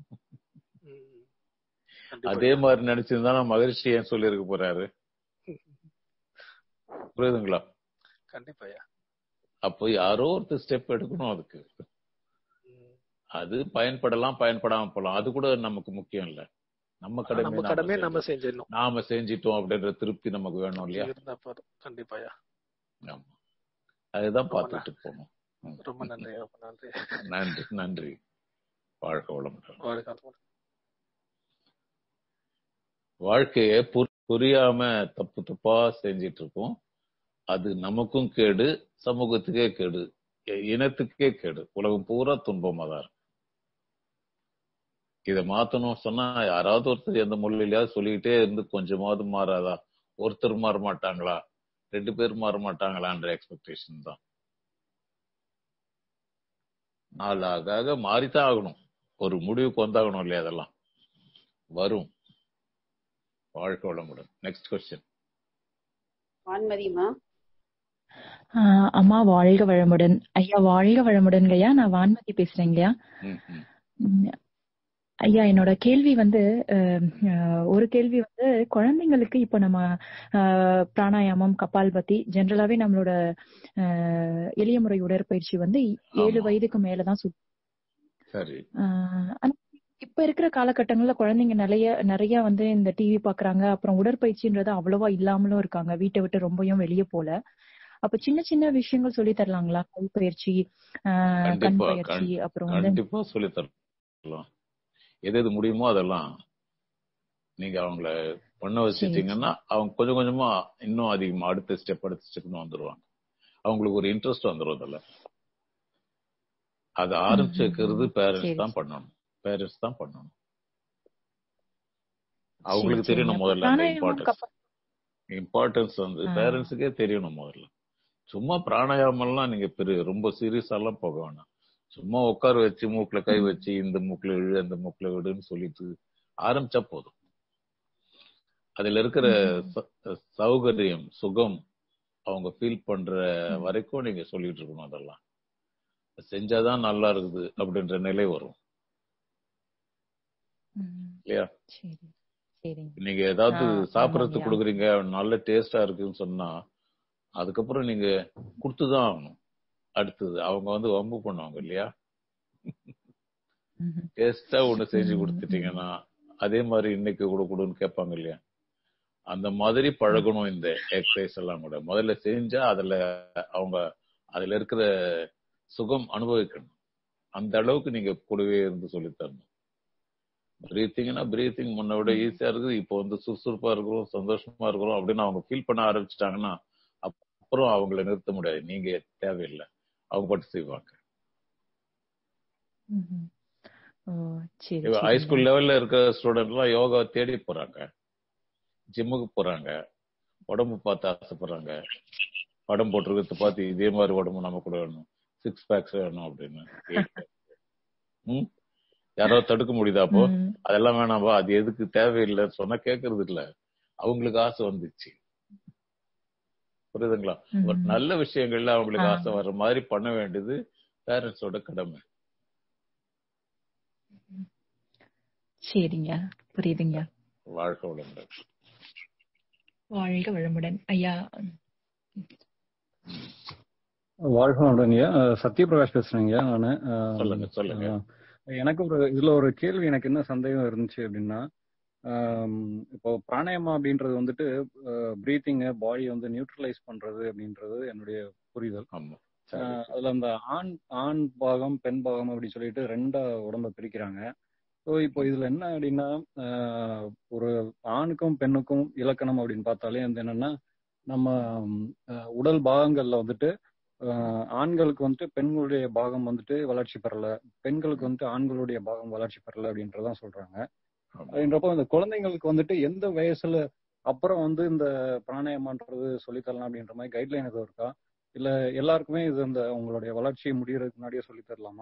அதே மாதிரி நினைச்சிருந்தா நான் மகிழ்ச்சி ஏன் சொல்லியிருக்க போறாரு புரியுதுங்களா கண்டிப்பாயா அப்போ யாரோ ஒருத்தர் ஸ்டெப் எடுக்கணும் அதுக்கு ம். அது பயன்படலாம் பயன்படாம போலாம் அது கூட நமக்கு முக்கியம் இல்ல நம்ம ஆனா கடமை நம்ம நாம கடமையை நம்ம செஞ்சோம். செஞ்சிடணும் நாம செஞ்சிட்டோம் அப்படின்ற திருப்தி நமக்கு வேணும் இல்லையா இருந்தா போதும் கண்டிப்பாயா ஆமா அதுதான் ரொம்ப பார்த்துட்டு போகணும் ம். ரொம்ப நன்றி ரொம்ப நன்றி நன்றி நன்றி வாழ்க வளமுடன் வாழ்க வளமுடன். வாழ்க்கைய புரி- புரியாம தப்பு தப்பா செஞ்சிட்டு இருக்கோம் அது நமக்கும் கேடு சமூகத்துக்கே கேடு இ- இனத்துக்கே கேடு உலகம் பூரா துன்பமா தான் இருக்கு இதை மாத்தணும் சொன்னா யாராவது ஒருத்தர் எந்த மொழியிலயாவது சொல்லிக்கிட்டே இருந்து கொஞ்சமாவது மாறாதா ஒருத்தர் மாற மாட்டாங்களா ரெண்டு பேர் மாற மாட்டாங்களான்ற எக்ஸ்பெக்டேஷன் தான் நாள் ஆக ஆக மாறித்தான் ஆகணும் ஒரு முடிவுக்கு வந்தாகணும் இல்லையா அதெல்லாம் வரும் வாழ்க்கை வளமுடன் நெக்ஸ்ட் கொஸ்டின் வான்மதிமா ஆஹ் அம்மா வாழ்க வளமுடன் ஐயா வாழ்க வளமுடன்ங்கய்யா நான் வான்மதி பேசுறேங்கய்யா உம் ஐயா என்னோட கேள்வி வந்து அஹ், அஹ், ஒரு கேள்வி வந்து குழந்தைங்களுக்கு இப்போ நம்ம அஹ், பிராணாயாமம் கபால்பதி ஜென்ரலாவே நம்மளோட அஹ், எளிய முறை உடற்பயிற்சி வந்து ஏழு ஆமா. வயதுக்கு மேலதான் சுத் சரி ஆஹ் ஆனா இப்ப இருக்கிற காலகட்டங்கள்ல குழந்தைங்க நிறைய நிறைய வந்து இந்த டிவி பாக்குறாங்க அப்புறம் உடற்பயிற்சின்றது அவ்வளவா இல்லாமலும் இருக்காங்க வீட்டை விட்டு ரொம்பவும் வெளியே போல அப்ப சின்ன சின்ன விஷயங்கள் சொல்லி தரலாங்களா கைப்பயிற்சி ஆஹ் கண் கண்டிப்பா பயிற்சி கண்- அப்புறம் வந்து கண்டிப்பா சொல்லி தரலாம் எது எது முடியுமோ அதெல்லாம் நீங்க அவங்கள பண்ண வச்சுட்டீங்கன்னா அவங்க கொஞ்சம் கொஞ்சமா இன்னும் அதிகமா அடுத்த ஸ்டெப் அடுத்த ஸ்டெப்னு வந்துருவாங்க அவங்களுக்கு ஒரு இன்ட்ரெஸ்ட் வந்துரும் அதுல அதை ஆரம்பிச்சு வைக்கிறது சரி. பேரண்ட்ஸ் தான் பண்ணணும் பேரண்ட்ஸ் தான் பண்ணணும் அவங்களுக்கு சரி, தெரியணும் சரிங்க. முதல்ல அந்த பிராணாயாமம் இம்பார்ட்டன்ஸ் கப்ப- இம்பார்ட்டன்ஸ் வந்து ஆ. பேரண்ட்ஸுக்கே தெரியணும் முதல்ல சும்மா பிராணாயாமம்லாம் நீங்க பெரிய ரொம்ப சீரியஸா எல்லாம் போக வேணாம் சும்மா உட்கார வச்சு மூக்குல கை ம். வச்சு இந்த மூக்குல இழு அந்த மூக்குல விடுன்னு சொல்லிட்டு ஆரம்பிச்சா போதும் அதுல இருக்கிற ம். ச- சௌகரியம் சுகம் அவங்க ஃபீல் பண்ற ம். வரைக்கும் நீங்க சொல்லிட்டு இருக்கணும் அதெல்லாம் செஞ்சாதான் நல்லா இருக்குது அப்படின்ற நிலை வரும் ம். இல்லையா சரி சரிங்க நீங்க ஏதாவது ஆ, சாப்பிடறதுக்கு ஆமாங்கய்யா. கொடுக்குறீங்க நல்ல டேஸ்டா இருக்குன்னு சொன்னா அதுக்கப்புறம் நீங்க கொடுத்துதான் ஆகணும் அடுத்தது அவங்க வந்து வம்பு பண்ணுவாங்க இல்லையா ம்ஹும். டேஸ்டா ஒண்ணு செஞ்சு ம், கொடுத்துட்டீங்கன்னா அதே மாதிரி இன்னைக்கு கூட கொடுன்னு கேட்பாங்க இல்லையா அந்த மாதிரி பழகணும் இந்த எக்ஸசைஸ் எல்லாம் கூட முதல்ல செஞ்சா அதுல அவங்க அதுல இருக்கிற சுகம் அனுபவிக்கணும் அந்த அளவுக்கு நீங்க கூடவே இருந்து சொல்லித் தரணும் பிரீத்திங்னா பிரீத்திங் முன்ன விட ஈஸியா இருக்குது இப்போ வந்து சுறுசுறுப்பா இருக்கிறோம் சந்தோஷமா இருக்கிறோம் அப்படின்னு அவங்க ஃபீல் பண்ண ஆரம்பிச்சிட்டாங்கன்னா அப்புறம் அவங்கள நிறுத்த முடியாது நீங்க தேவையில்லை அவங்க பாட்டு செய்வாங்க ம்ஹும். ஓ சரி ஹை சரிங்க. ஸ்கூல் லெவல்ல இருக்க ஸ்டூடெண்ட் எல்லாம் யோகா தேடி போறாங்க ஜிம்முக்கு போறாங்க உடம்பு பார்த்து ஆசைப்படுறாங்க படம் போட்டிருக்கிறத பார்த்து இதே மாதிரி உடம்பு நம்ம கூட வேணும் சிக்ஸ் பேக்ஸ் வேணும் அப்படின்னு ம் யாராவது தடுக்க முடியுதா அப்போ ம். அதெல்லாம் வேணாம்பா அது எதுக்கு தேவையில்லைன்னு சொன்னா கேக்குறது இல்ல அவங்களுக்கு ஆசை வந்துச்சு புரியுதுங்களா ஒரு ம். நல்ல விஷயங்கள்ல அவங்களுக்கு ஆ. ஆசை வர்ற மாதிரி பண்ண வேண்டியது பேரண்ட்ஸோட கடமை சரிங்க புரியுதுங்க வாழ்க்கை வளமுடன் வாழ்க வளமுடன் ஐயா வாழ்க வளமுடன்யா சத்யபிரகாஷ் பேசுறேங்க நானு அஹ், சொல்லுங்க சொல்லுங்க அஹ், எனக்கு ஒரு இதுல ஒரு கேள்வி எனக்கு என்ன சந்தேகம் இருந்துச்சு அப்படின்னா ஆம், இப்போ பிராணாயாமா அப்படின்றது வந்துட்டு பிரீத்திங் பாடி வந்து நியூட்ரலைஸ் பண்றது அப்படின்றது என்னுடைய புரிதல் ஆமா சரி அஹ், அதுல அந்த ஆண் ஆண் பாகம் பெண் பாகம் அப்படி சொல்லிட்டு ரெண்டா உடம்ப பிரிக்கிறாங்க ஸோ இப்போ இதுல என்ன அப்படின்னா ஆஹ், ஒரு ஆணுக்கும் பெண்ணுக்கும் இலக்கணம் அப்படின்னு பார்த்தாலே வந்து என்னன்னா நம்ம ம், அஹ், உடல் பாகங்கள்ல வந்துட்டு ஆஹ், ஆண்களுக்கு வந்துட்டு பெண்களுடைய பாகம் வந்துட்டு வளர்ச்சி பெறல பெண்களுக்கு வந்துட்டு ஆண்களுடைய பாகம் வளர்ச்சி பெறல அப்படின்றதான் சொல்றாங்க ஆமா. அப்படின்றப்போ இந்த குழந்தைங்களுக்கு வந்துட்டு எந்த வயசுல அப்புறம் வந்து இந்த பிராணாயாமன்றது சொல்லித்தரலாம் அப்படின்ற மாதிரி கைட்லைன் எதுவும் இருக்கா இல்ல எல்லாருக்குமே இது இந்த உங்களுடைய வளர்ச்சி முடியறதுக்கு முன்னாடியே சொல்லி தரலாமா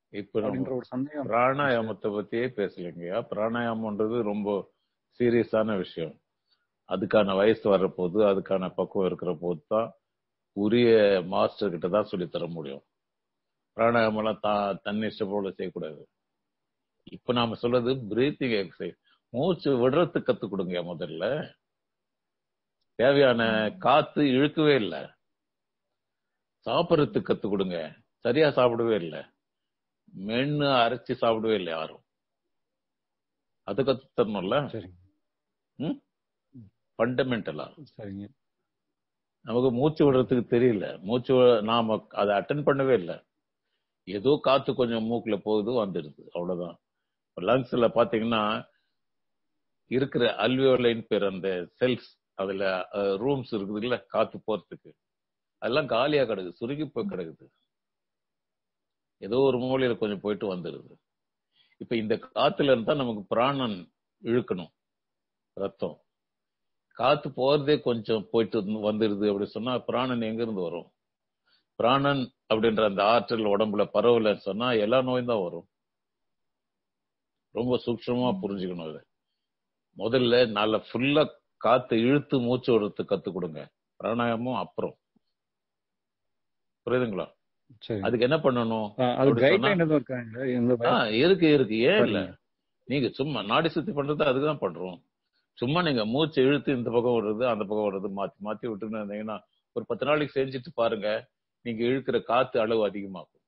இப்ப நம்ம அப்படின்ற ஒரு சந்தேகம் பிராணாயாமத்தை பத்தியே பேசலைங்கய்யா பிராணாயாமம்ன்றது ரொம்ப சீரியஸான விஷயம் அதுக்கான வயசு வர்றபோது அதுக்கான பக்குவம் இருக்கிற போது தான் உரிய மாஸ்டர் கிட்ட தான் சொல்லி தர முடியும் பிராணாயாமம்லாம் தான் தன்னை இஷ்டப்போல செய்யக்கூடாது இப்ப நாம சொல்றது பிரீத்திங் எக்ஸசைஸ் மூச்சு விடுறதுக்கு கத்து கொடுங்க முதல்ல தேவையான காத்து இழுக்கவே இல்லை சாப்பிடறதுக்கு கத்து கொடுங்க சரியா சாப்பிடவே இல்லை மென்னு அரைச்சு சாப்பிடவே இல்லை யாரும் அது கத்து தரணும்ல சரிங்க ஃபண்டமெண்டலா சரிங்க நமக்கு மூச்சு விடுறதுக்கு தெரியல மூச்சு வி- நாம அதை அட்டன் பண்ணவே இல்லை ஏதோ காத்து கொஞ்சம் மூக்குல போகுது வந்துடுது அவ்வளவுதான் லங்ஸ்ல பாத்தீங்கன்னா இருக்கிற அல்வியோலைன் பேர் அந்த செல்ஸ் அதுல ரூம்ஸ் இருக்குது இல்ல காத்து போறதுக்கு அதெல்லாம் காலியா கிடக்குது சுருங்கி போய் கிடக்குது ஏதோ ஒரு மூலையில கொஞ்சம் போயிட்டு வந்துடுது இப்ப இந்த காத்துல இருந்தா நமக்கு பிராணன் இழுக்கணும் ரத்தம் காத்து போறதே கொஞ்சம் போயிட்டு வந்து- வந்துடுது அப்படி சொன்னா பிராணன் எங்க இருந்து வரும் பிராணன் அப்படின்ற அந்த ஆற்றல் உடம்புல பரவலன்னு சொன்னா எல்லா நோயும் தான் வரும் ரொம்ப சூக்ஷமா புரிஞ்சுக்கணும் அது முதல்ல நல்ல ஃபுல்லா காத்து இழுத்து மூச்சு விடுறதுக்கு கத்து கொடுங்க பிராணாயாமம் அப்புறம் புரியுதுங்களா சரி அதுக்கு என்ன பண்ணணும் ஆ, அது அப்படி சொன்னா- கைட்லைன் எதுவும் இருக்காங்க இந்த ஆ, இருக்கு இருக்கு ஏன் இல்ல சரிங்க. நீங்க சும்மா நாடி சுத்தி பண்றது அதுக்கு தான் பண்றோம் சும்மா நீங்க மூச்சு இழுத்து இந்த பக்கம் விடுறது அந்த பக்கம் விடுறது மாத்தி மாத்தி விட்டுன்னு இருந்தீங்கன்னா ஒரு பத்து நாளைக்கு செஞ்சுட்டு பாருங்க நீங்க இழுக்கிற காத்து அளவு அதிகமாகும்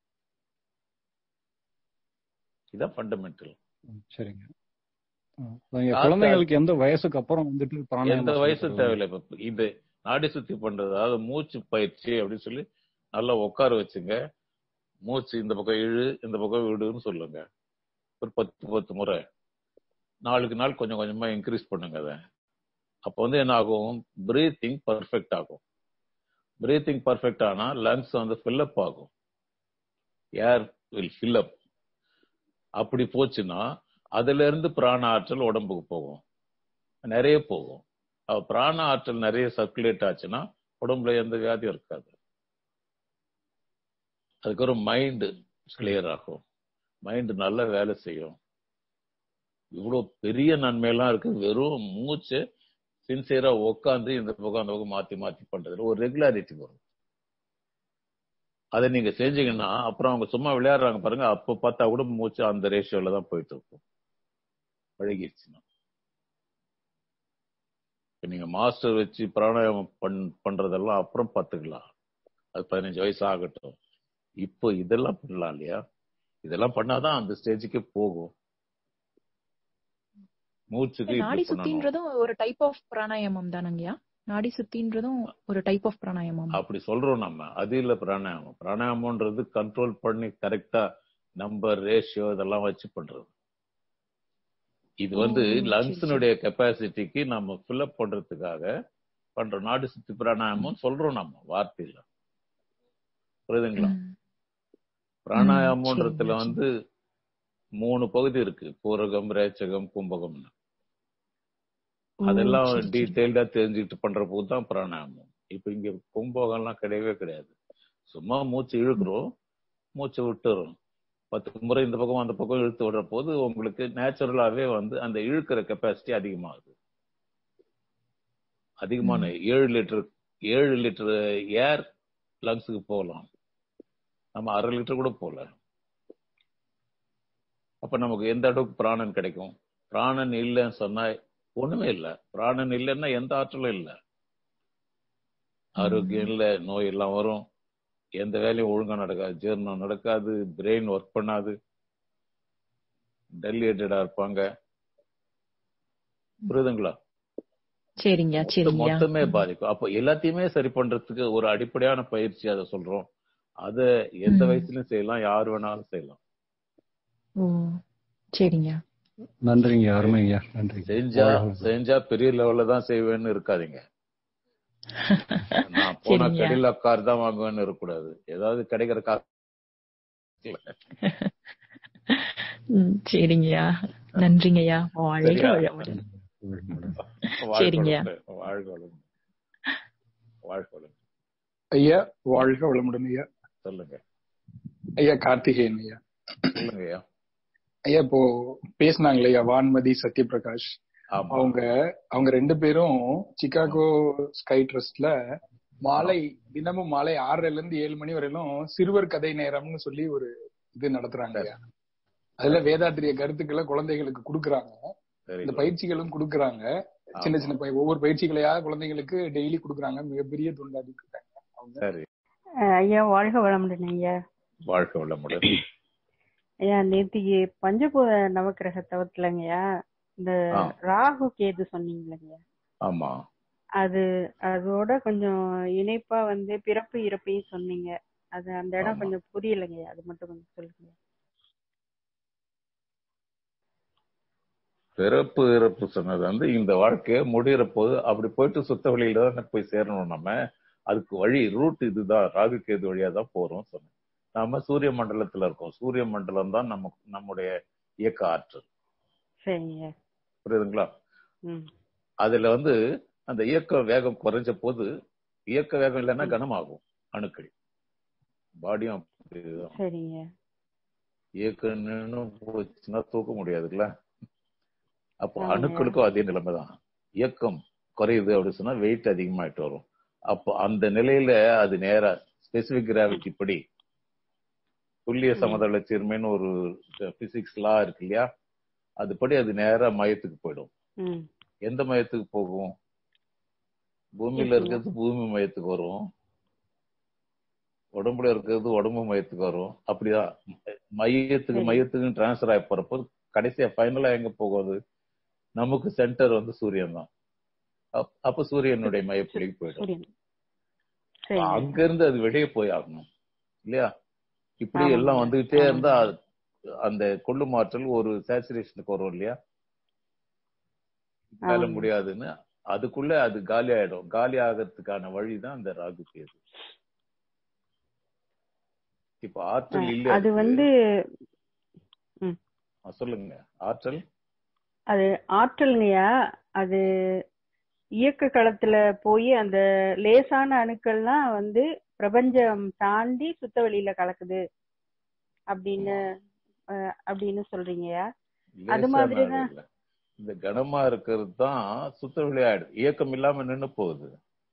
இதான் ஃபண்டமெண்டல் ம், சரிங்க ஆ, நீங்க காத்து குழந்தைங்களுக்கு எந்த வயசுக்கு அப்புறம் வந்துட்டு பிராணாயாமம் எந்த சொல்லி வயசு தருவீங்க? தேவையில்லை இப்ப இது நாடி சுத்தி பண்றது அதாவது மூச்சு பயிற்சி அப்படின்னு சொல்லி நல்லா உட்கார வச்சுங்க மூச்சு இந்த பக்கம் இழு இந்த பக்கம் விடுன்னு சொல்லுங்க ஒரு பத்து பத்து முறை நாளுக்கு நாள் கொஞ்சம் கொஞ்சமா இன்க்ரீஸ் பண்ணுங்க அதை அப்போ வந்து என்ன ஆகும் பிரீத்திங் பர்ஃபெக்ட் ஆகும் பிரீத்திங் பர்ஃபெக்ட் ஆனா லங்ஸ் வந்து ஃபில்லப் ஆகும் ஏர் வில் ஃபில்லப் அப்படி போச்சுன்னா அதுல இருந்து பிராண ஆற்றல் உடம்புக்கு போகும் நிறைய போகும் அப்ப பிராண ஆற்றல் நிறைய சர்க்குலேட் ஆச்சுன்னா உடம்புல எந்த வியாதியும் இருக்காது அதுக்கப்புறம் மைண்டு கிளியர் ஆகும் மைண்டு நல்லா வேலை செய்யும் இவ்வளவு பெரிய நன்மையெல்லாம் இருக்கு வெறும் மூச்சு சின்சியரா உட்காந்து இந்த பக்கம் அந்த பக்கம் மாத்தி மாத்தி பண்றதுல ஒரு ரெகுலாரிட்டி வரும் அதை நீங்க செஞ்சீங்கன்னா அப்புறம் அவங்க சும்மா விளையாடுறாங்க பாருங்க அப்ப பார்த்தா கூட மூச்சு அந்த ரேஷியோல தான் போயிட்டு இருக்கும் பழகிடுச்சுன்னா இப்ப நீங்க மாஸ்டர் வச்சு பிராணாயாமம் பண் பண்றதெல்லாம் அப்புறம் பார்த்துக்கலாம் அது பதினஞ்சு வயசு ஆகட்டும் இப்போ இதெல்லாம் பண்ணலாம் இல்லையா இதெல்லாம் பண்ணாதான் அந்த ஸ்டேஜுக்கு போகும் மூச்சுக்கு நாடி இப்படி பண்ணணும் சுத்தின்றதும் ஒரு டைப் ஆஃப் பிராணாயாமம் தானங்கய்யா நாடி சுத்தின்றதும் ஒரு டைப் ஆஃப் பிராணாயாமம் அப்படி சொல்றோம் நம்ம அது இல்ல பிராணாயாமம் பிராணாயாமம்ன்றது கண்ட்ரோல் பண்ணி கரெக்டா நம்பர் ரேஷியோ இதெல்லாம் வச்சு பண்றது இது வந்து ஓ, சரி, லங்ஸினுடைய கெப்பாசிட்டிக்கு நம்ம ஃபில்அப் பண்றதுக்காக பண்றோம் நாடி சுத்தி பிராணாயாமம் சொல்றோம் நம்ம வார்த்தையில புரியுதுங்களா ம். பிராணாயாமம்ன்றதுல சரிங்க, வந்து மூணு பகுதி இருக்கு பூரகம் ரேச்சகம் கும்பகம்னு ஓ, அதெல்லாம் சரி, சரி. டீட்டெயில்டா தெரிஞ்சுக்கிட்டு பண்ற போது தான் பிராணாயாமம் இப்ப இங்க கும்பகம்லாம் கிடையவே கிடையாது சும்மா மூச்சு இழுக்கிறோம் மூச்சு விட்டுறோம் பத்து முறை இந்த பக்கம் அந்த பக்கம் இழுத்து விடுற போது உங்களுக்கு நேச்சுரலாவே வந்து அந்த இழுக்கிற கெப்பாசிட்டி அதிகமாகுது அதிகமான ஏழு லிட்டர் ஏழு லிட்டர் ஏர் லங்ஸுக்கு போகலாம் நம்ம அரை லிட்டர் கூட போகல அப்ப நமக்கு எந்த அளவுக்கு பிராணன் கிடைக்கும் பிராணன் இல்லைன்னு சொன்னா ஒண்ணுமே இல்லை பிராணன் இல்லைன்னா எந்த ஆற்றலும் இல்லை ஆரோக்கியம் இல்லை நோய் எல்லாம் வரும் எந்த வேலையும் ஒழுங்கா நடக்காது ஜீரணம் நடக்காது பிரெயின் ஒர்க் பண்ணாது டெலியேட்டடா இருப்பாங்க புரியுதுங்களா சரிங்கய்யா மொத்த- சரிங்கய்யா மொத்தமே பாதிக்கும் அப்போ எல்லாத்தையுமே சரி பண்றதுக்கு ஒரு அடிப்படையான பயிற்சி அதை சொல்றோம் அத எந்த ம். வயசுலயும் செய்யலாம் யார் வேணாலும் செய்யலாம் ஓ சரிங்கய்யா நன்றிங்க அருமைங்க நன்றி செஞ்சா செஞ்சா பெரிய லெவல்ல தான் செய்வேன்னு இருக்காதீங்க நான் போனா சரிங்கய்யா கடையில கார் தான் வாங்குவேன்னு இருக்கக்கூடாது ஏதாவது கிடைக்கிற கார் ம், சரிங்கய்யா நன்றிங்கய்யா வாழ்க சரியா? வளமுடன் வாழ்க சரிங்கய்யா. வளமுடன். வாழ்க வளமுடன். வாழ்க வளமுடன். ஐயா வாழ்க வளமுடன் ஐயா சொல்லுங்க ஐயா கார்த்திகேயன் ஐயா சொல்லுங்க ஐயா ஐயா இப்போ பேசினாங்க இல்லையா வான்மதி சத்யபிரகாஷ் ஆமா அவங்க அவங்க ரெண்டு பேரும் சிகாகோ ஸ்கை ட்ரஸ்ட்ல மாலை தினமும் மாலை ஆறரைல இருந்து ஏழு மணி வரையிலும் சிறுவர் கதை நேரம்னு சொல்லி ஒரு இது நடத்துறாங்க ஐயா அதுல வேதாத்திரிய கருத்துக்களை குழந்தைகளுக்கு கொடுக்கறாங்க சரி இந்த பயிற்சிகளும் கொடுக்கறாங்க சின்ன சின்ன பய- ஒவ்வொரு பயிற்சிகளையா குழந்தைங்களுக்கு டெய்லி கொடுக்கறாங்க மிகப்பெரிய தொண்டாடி இருக்காங்க அவங்க சரி அஹ் ஐயா வாழ்க வளமுடன் ஐயா வாழ்க்கை வளமுடன் ஐயா நேத்திக்கு பஞ்சபூத நவக்கிரக தவத்துலங்கய்யா இந்த ஆ. ராகு கேது சொன்னீங்களங்கய்யா ஆமா அது அதோட கொஞ்சம் இணைப்பா வந்து பிறப்பு இறப்பையும் சொன்னீங்க அது அந்த இடம் ஆமா. கொஞ்சம் புரியலைங்கய்யா அது மட்டும் கொஞ்சம் சொல்லுங்க பிறப்பு இறப்பு சொன்னது வந்து இந்த வாழ்க்கைய முடிகிற போது அப்படி போயிட்டு சுத்த வழியில தான் போய் சேரணும் நம்ம அதுக்கு வழி ரூட் இதுதான் ராகு கேது வழியா தான் போறோம் சொன்னேன் நாம சூரிய மண்டலத்துல இருக்கோம் சூரிய மண்டலம் தான் நம்ம நம்முடைய இயக்க ஆற்றல் சரிங்க புரியுதுங்களா ம் அதுல வந்து அந்த இயக்க வேகம் குறைஞ்ச போது இயக்க வேகம் இல்லைன்னா கனமாகும் அணுக்கள் பாடியும் அப்படிதான் சரிங்க இயக்க நின்னு போச்சுன்னா தூக்க முடியாதுல்ல அப்போ ஆமாங்க. அணுக்களுக்கும் அதே நிலைமை தான் இயக்கம் குறையுது அப்படின்னு சொன்னா வெயிட் அதிகமாயிட்டு வரும் அப்போ அந்த நிலையில அது நேரா ஸ்பெசிபிக் கிராவிட்டி படி துல்லிய ம். சமதள சீர்மைன்னு ஒரு பிசிக்ஸ் லா இருக்கு இல்லையா அதுபடி அது நேரா மையத்துக்கு போயிடும் ம் எந்த மையத்துக்கு போகும் பூமியில இருக்குங்க. இருக்கிறது பூமி மையத்துக்கு வரும் உடம்புல இருக்கிறது உடம்பு மையத்துக்கு வரும் அப்படிதான் மையத்துக்கு சரி. மையத்துக்கு டிரான்ஸ்ஃபர் ஆகி போறப்போ கடைசியா ஃபைனலா எங்க போகுது நமக்கு சென்டர் வந்து சூரியன் தான் அப்- அப்ப சூரியனுடைய மையப்புள்ளிக்கு போயிடும் புரியுது சரிங்க அங்க இருந்து அது வெளியே போய் ஆகணும் இல்லையா இப்படி ஆமாங்க. எல்லாம் வந்துகிட்டே ஆமாங்க. இருந்தா அது- அந்த கொள்ளு மாற்றல் ஒரு சேச்சுரேஷனுக்கு வரும் இல்லையா மேல ஆமாங்க. முடியாதுன்னு அதுக்குள்ள அது காலி ஆயிடும் காலி ஆகிறதுக்கான வழிதான் அந்த ராகு கேது இப்ப ஆற்றல் அஹ் இல்ல அது இருக்கு. வந்து ஆ, சொல்லுங்க ஆற்றல் அது ஆற்றல்ங்கய்யா அது இயக்க களத்துல போய் அந்த லேசான அணுக்கள்லாம் வந்து பிரபஞ்சம் தாண்டி சுத்த வெளியில கலக்குது அப்படின்னு அஹ், அப்படின்னு சொல்றீங்கய்யா அது லேசான மாதிரிதான். அது இல்ல. இந்த கனமா இருக்கிறது தான் சுத்த விளையாடு இயக்கம் இல்லாம நின்னு போகுது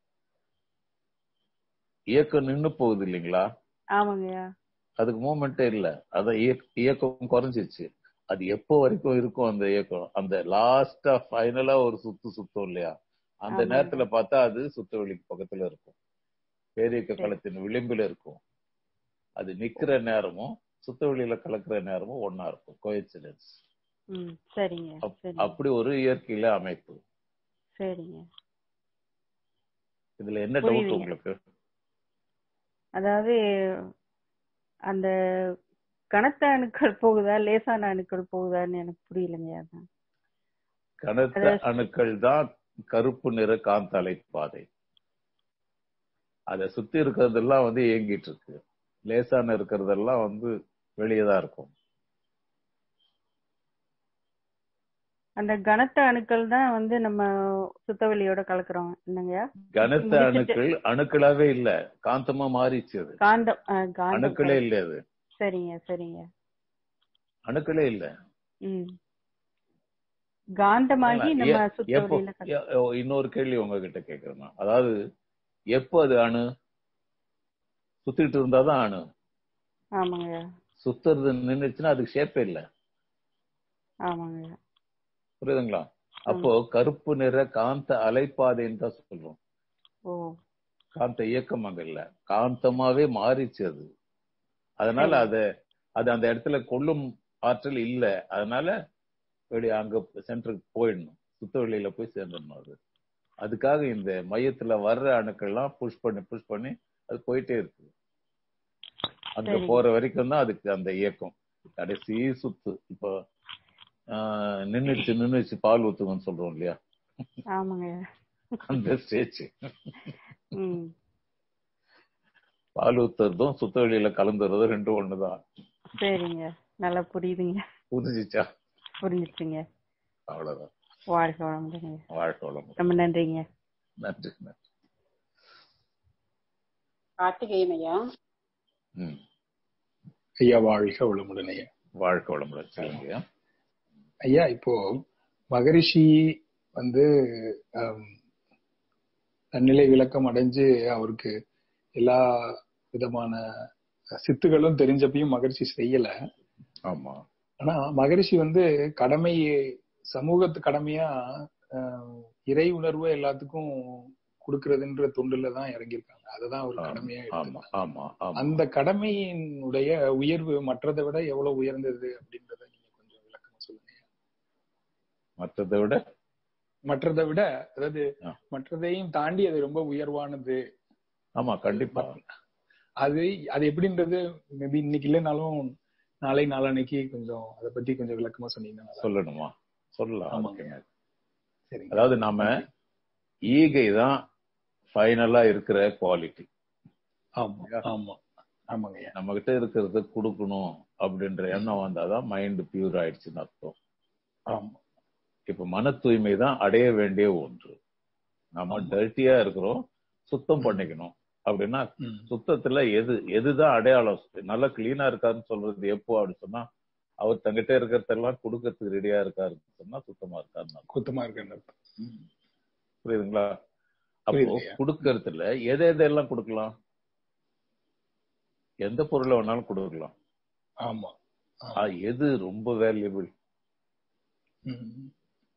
இயக்கம் நின்னு போகுது இல்லைங்களா ஆமாங்கய்யா அதுக்கு மூமெண்டே இல்ல அதான் இயக்க- இயக்கம் குறைஞ்சிச்சு அது எப்போ வரைக்கும் இருக்கும் அந்த இயக்கம் அந்த லாஸ்டா ஃபைனலா ஒரு சுத்து சுத்தம் இல்லையா அந்த ஆமாங்க. நேரத்துல பார்த்தா அது சுத்த வெளிக்கு பக்கத்துல இருக்கும் பேரியக்க சரி. களத்தின் விளிம்புல இருக்கும் அது நிக்கிற நேரமும் சுத்த வெளியில கலக்கிற நேரமும் ஒன்னா இருக்கும் கோயின்சிடன்ஸ் ம் சரிங்க சரிங்க அப்படி ஒரு இயற்கையில அமைப்பு சரிங்க இதுல என்ன டவுட் புரியுதுங்க. உங்களுக்கு அதாவது அந்த கனத்த அணுக்கள் போகுதா லேசான அணுக்கள் போகுதான்னு எனக்கு புரியலங்கய்யா அதான் கனத்த அதாவது- அணுக்கள் தான் கருப்பு நிற காந்த அலைப்பாதை அத சுத்தி இருக்கிறதெல்லாம் வந்து இயங்கிட்டு இருக்கு லேசான இருக்கிறதெல்லாம் வந்து வெளியே தான் இருக்கும் அந்த கனத்த அணுக்கள் தான் வந்து நம்ம சுத்தவெளியோட கலக்குறோம் என்னங்கய்யா கனத்த முடிச்சிட்டு- அணுக்கள் அணுக்களாவே இல்ல காந்தமா மாறிச்சு அது காந்தம் அஹ், காந்தம் அணுக்களே இல்ல அது சரிங்க சரிங்க அணுக்களே இல்ல ம் காந்தமாகி ஏ- நம்ம எப்போ சுத்தவெளியில கல ஏ- ஓ, இன்னொரு கேள்வி உங்ககிட்ட கேக்குறேன் நான். அதாவது எப்போ அது அணு சுத்திட்டு இருந்தாதான் அணு ஆமாங்கய்யா சுத்துறது நின்னுச்சுன்னா அதுக்கு ஷேப்பே இல்ல ஆமாங்கய்யா புரியுதுங்களா அப்போ கருப்பு நிற காந்த அலைப்பாதைன்னு தான் சொல்றோம் ஓ காந்த இயக்கம் அங்க இல்ல காந்தமாவே மாறிச்சு அது அதனால சரி. அத அது அந்த இடத்துல கொள்ளும் ஆற்றல் இல்ல அதனால வெளியே அங்க சென்டருக்கு போயிடணும் சுத்த வெளியில போய் சேர்ந்துடணும் அது அதுக்காக இந்த மையத்துல வர்ற அணுக்கள்லாம் புஷ் பண்ணி புஷ் பண்ணி அது போயிட்டே இருக்கு அங்க சரி. போற வரைக்கும் தான் அதுக்கு அந்த இயக்கம் கடைசி சுத்து இப்போ ஆஹ், நின்னுச்சு நின்னுச்சு பால் ஊத்துங்கன்னு சொல்றோம் இல்லையா ஆமாங்கய்யா அந்த ஸ்டேஜ் ம் பால் ஊத்துறதும் சுத்த வெளியில கலந்துறதும் ரெண்டும் ஒண்ணுதான் சரிங்க நல்லா புரியுதுங்க புரிஞ்சிச்சா புரிஞ்சிச்சுங்க அவ்வளவுதான் வாழ்க வளமுடங்க வாழ்க்கை வளமுடன் ரொம்ப நன்றிங்க நன்றி நன்றி கார்த்திகேயன் ஐயா ம் ஐயா வாழ்க வளமுடன் ஐயா வாழ்க்கை வளமுடன் சொல்லுங்க ஐயா இப்போ மகரிஷி வந்து ஆம், தன்னிலை விளக்கம் அடைஞ்சு அவருக்கு எல்லா விதமான சித்துகளும் தெரிஞ்சப்பையும் மகரிஷி செய்யல ஆமா ஆனா மகரிஷி வந்து கடமை சமூகத்து கடமையா ஆஹ், இறை உணர்வை எல்லாத்துக்கும் கொடுக்கறதுன்ற தொண்டுல தான் இறங்கியிருக்காங்க அதுதான் ஒரு ஆமா கடமையா ஆமா எடுத்திருக்காங்க ஆமா ஆமா அந்த கடமையினுடைய உயர்வு மற்றதை விட எவ்வளவு உயர்ந்தது அப்படின்றத நீங்க கொஞ்சம் விளக்கமா சொல்லுங்க மற்றதை விட மற்றதை விட அதாவது ஆ. மற்றதையும் தாண்டி அது ரொம்ப உயர்வானது ஆமா கண்டிப்பா அது அது எப்படின்றது மேபி இன்னைக்கு இல்லைனாலும் நாளை நாளான்னைக்கு கொஞ்சம் அதை பத்தி கொஞ்சம் விளக்கமா சொன்னீங்கன்னா நல்லா சொல்லணுமா சொல்லலாம் ஆமாங்க. அதுக்கு என்ன? சரிங்க அதாவது நாம ஈகை தான் ஃபைனலா இருக்கிற குவாலிட்டி ஆமா ஆமா ஆமாங்க ஐயா நம்ம கிட்ட இருக்கிறத கொடுக்கணும் அப்படின்ற எண்ணம் வந்தாதான் மைண்ட் பியூர் ஆயிடுச்சுன்னு அர்த்தம் ஆமா இப்ப மன தூய்மை தான் அடைய வேண்டிய ஒன்று நம்ம டர்ட்டியா இருக்கிறோம் சுத்தம் பண்ணிக்கணும் அப்படின்னா ம். சுத்தத்துல எது எதுதான் அடையாளம் நல்லா கிளீனா இருக்காருன்னு சொல்றது எப்போ அப்படின்னு சொன்னா அவர் தங்கிட்ட இருக்கிறதெல்லாம் கொடுக்கறதுக்கு ரெடியா இருக்காருன்னு சொன்னா சுத்தமா இருக்காருன்னு அர்த்தம். குத்தமா இருக்குன்னு அர்த்தம். ம். புரியுதுங்களா அப்போ புரியுதுய்யா. கொடுக்கறதுல எதை எதெல்லாம் கொடுக்கலாம் எந்த பொருளை வேணாலும் கொடுக்கலாம் ஆமா ஆ, எது ரொம்ப வேல்யூபிள் ம்.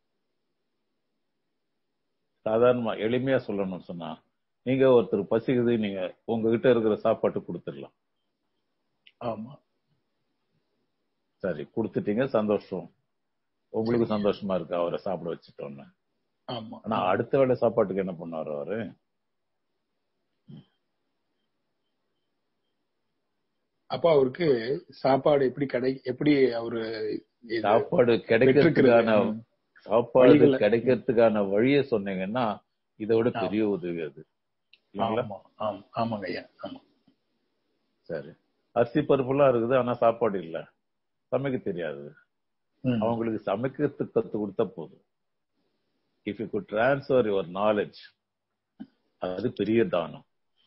சாதாரணமா எளிமையா சொல்லணும்னு சொன்னா நீங்க ஒருத்தர் பசிக்குது நீங்க உங்ககிட்ட இருக்கிற சாப்பாட்டு கொடுத்துடலாம் ஆமா சரி கொடுத்துட்டீங்க சந்தோஷம் உங்களுக்கு சந்தோஷமா இருக்கு அவரை சாப்பிட வச்சுட்டோன்னு ஆமா ஆனா அடுத்த வேளை சாப்பாட்டுக்கு என்ன பண்ணாரு அவரு அப்ப அவருக்கு சாப்பாடு எப்படி கடை எப்படி அவரு இது சாப்பாடு கிடைக்கிறதுக்கான பெற்றுக்கிறது? ம். சாப்பாடு வழிகளை- கிடைக்கிறதுக்கான வழியை சொன்னீங்கன்னா இதை விட பெரிய உதவி அது இல்லைங்களா ஆமா ஆமா ஆமாங்க ஐயா ஆமா சரி அரிசி பருப்புலாம் இருக்குது ஆனா சாப்பாடு இல்ல சமைக்க தெரியாது ம். அவங்களுக்கு சமைக்கிறதுக்கு கத்து கொடுத்தா போதும் if you good transfer your knowledge அது பெரிய தானம்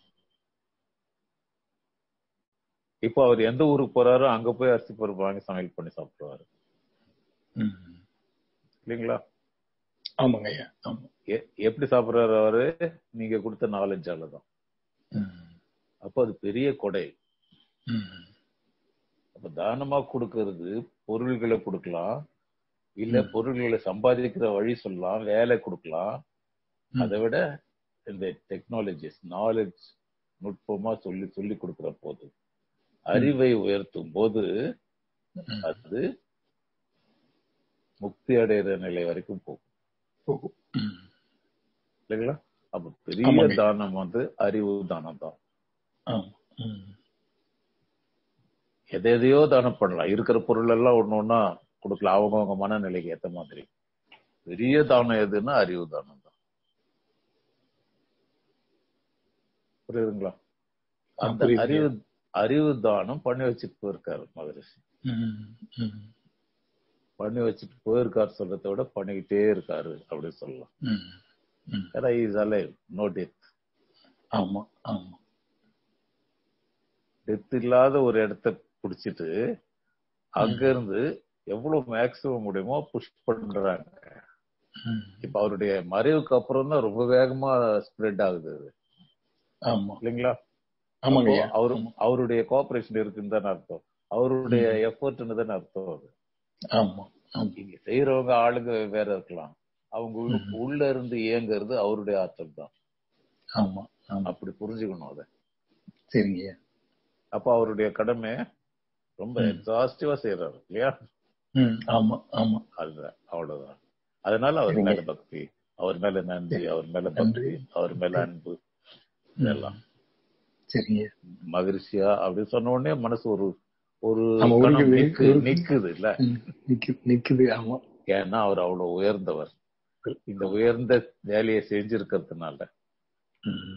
இப்போ அவர் எந்த ஊருக்கு போறாரோ அங்க போய் அரிசி பருப்பு வாங்கி சமையல் பண்ணி சாப்பிடுவாரு ம். இல்லைங்களா ஆமாங்க ஐயா ஆமா எ- எப்படி சாப்பிடுறாரு அவரு நீங்க கொடுத்த நாலேஜால தான் ம். அப்போ அது பெரிய கொடை ம். அப்ப தானமா கொடுக்கறது பொருள்களை கொடுக்கலாம் இல்ல பொருள்களை சம்பாதிக்கிற வழி சொல்லலாம் வேலை கொடுக்கலாம் ம். அதை விட இந்த டெக்னாலஜிஸ் நாலேஜ் நுட்பமா சொல்லி சொல்லி கொடுக்கிற போது அறிவை உயர்த்தும் போது ம். அது முக்தி அடைகிற நிலை வரைக்கும் போகும் போகும். ம். இல்லைங்களா அப்ப பெரிய ஆமாங்க. தானம் வந்து அறிவு தானம் தான் ஆமா ம். எதை எதையோ தானம் பண்ணலாம் இருக்கிற பொருள் எல்லாம் ஒண்ணு ஒண்ணா கொடுக்கலாம் அவங்கவங்க மனநிலைக்கு ஏத்த மாதிரி பெரிய தானம் எதுன்னா அறிவு தானம் தான் புரியுதுங்களா ஆ, அந்த புரியுது. அறிவு அறிவு தானம் பண்ணி வச்சுட்டு போயிருக்காரு மகரிஷி ம். ம். பண்ணி வச்சுட்டு போயிருக்காரு சொல்றதை விட பண்ணிக்கிட்டே இருக்காரு அப்படின்னு சொல்லலாம் ம். ம். ஏன்னா இஸ் அலைவ் நோ டெத் ஆமா ஆமா டெத் இல்லாத ஒரு இடத்த புடிச்சிட்டு அங்க இருந்து எவ்வளவு மேக்சிமம் முடியுமோ புஷ் பண்றாங்க ம். இப்ப அவருடைய மறைவுக்கு அப்புறம் தான் ரொம்ப வேகமா ஸ்ப்ரெட் ஆகுது அது. ஆமா இல்லைங்களா ஆமாங்க அப்போ ஐயா அவரு ஆமா. அவருடைய கோஆபரேஷன் இருக்குன்னு தானே அர்த்தம் அவருடைய எஃபர்ட்னு தானே அர்த்தம் அது ஆமா ஆமா இங்க செய்யறவங்க ஆளுங்க வேற இருக்கலாம் அவங்க உள்ள- ம். உள்ள இருந்து இயங்குறது அவருடைய ஆற்றல் தான் ஆமா ஆமா அப்படி புரிஞ்சுக்கணும் அதை சரிங்க ஐயா அப்ப அவருடைய கடமை ரொம்ப ம். எக்ஸாஸ்டிவா செய்யறாரு இல்லையா ம். ஆமா ஆமா அதுதான் அவ்வளவுதான் அதனால அவர் சரிங்க. மேல பக்தி அவர் மேல நன்றி அவர் மேல நன்றி. பக்தி அவர் மேல அன்பு இதெல்லாம் சரிங்க மகிழ்ச்சியா அப்படி சொன்ன உடனே மனசு ஒரு ஒரு ஆமா, கணம் உருகுது. நிக்கு- உருகுது. நிக்குது இல்ல ம். நிக்குது நிக்குது ஆமா ஏன்னா அவர் அவ்வளவு உயர்ந்தவர் இந்த உயர்ந்த வேலையை செஞ்சிருக்கிறதுனால ம்.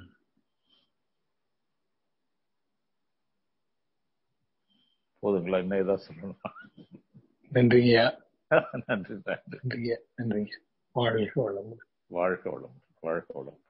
போதுங்களா இன்னும் ஏதாவது சொல்லணும் நன்றிங்க ஐயா நன்றி நன்றி நன்றிங்க நன்றிங்க வாழ்க வளமுடன் வாழ்க வளம் வாழ்க வளம்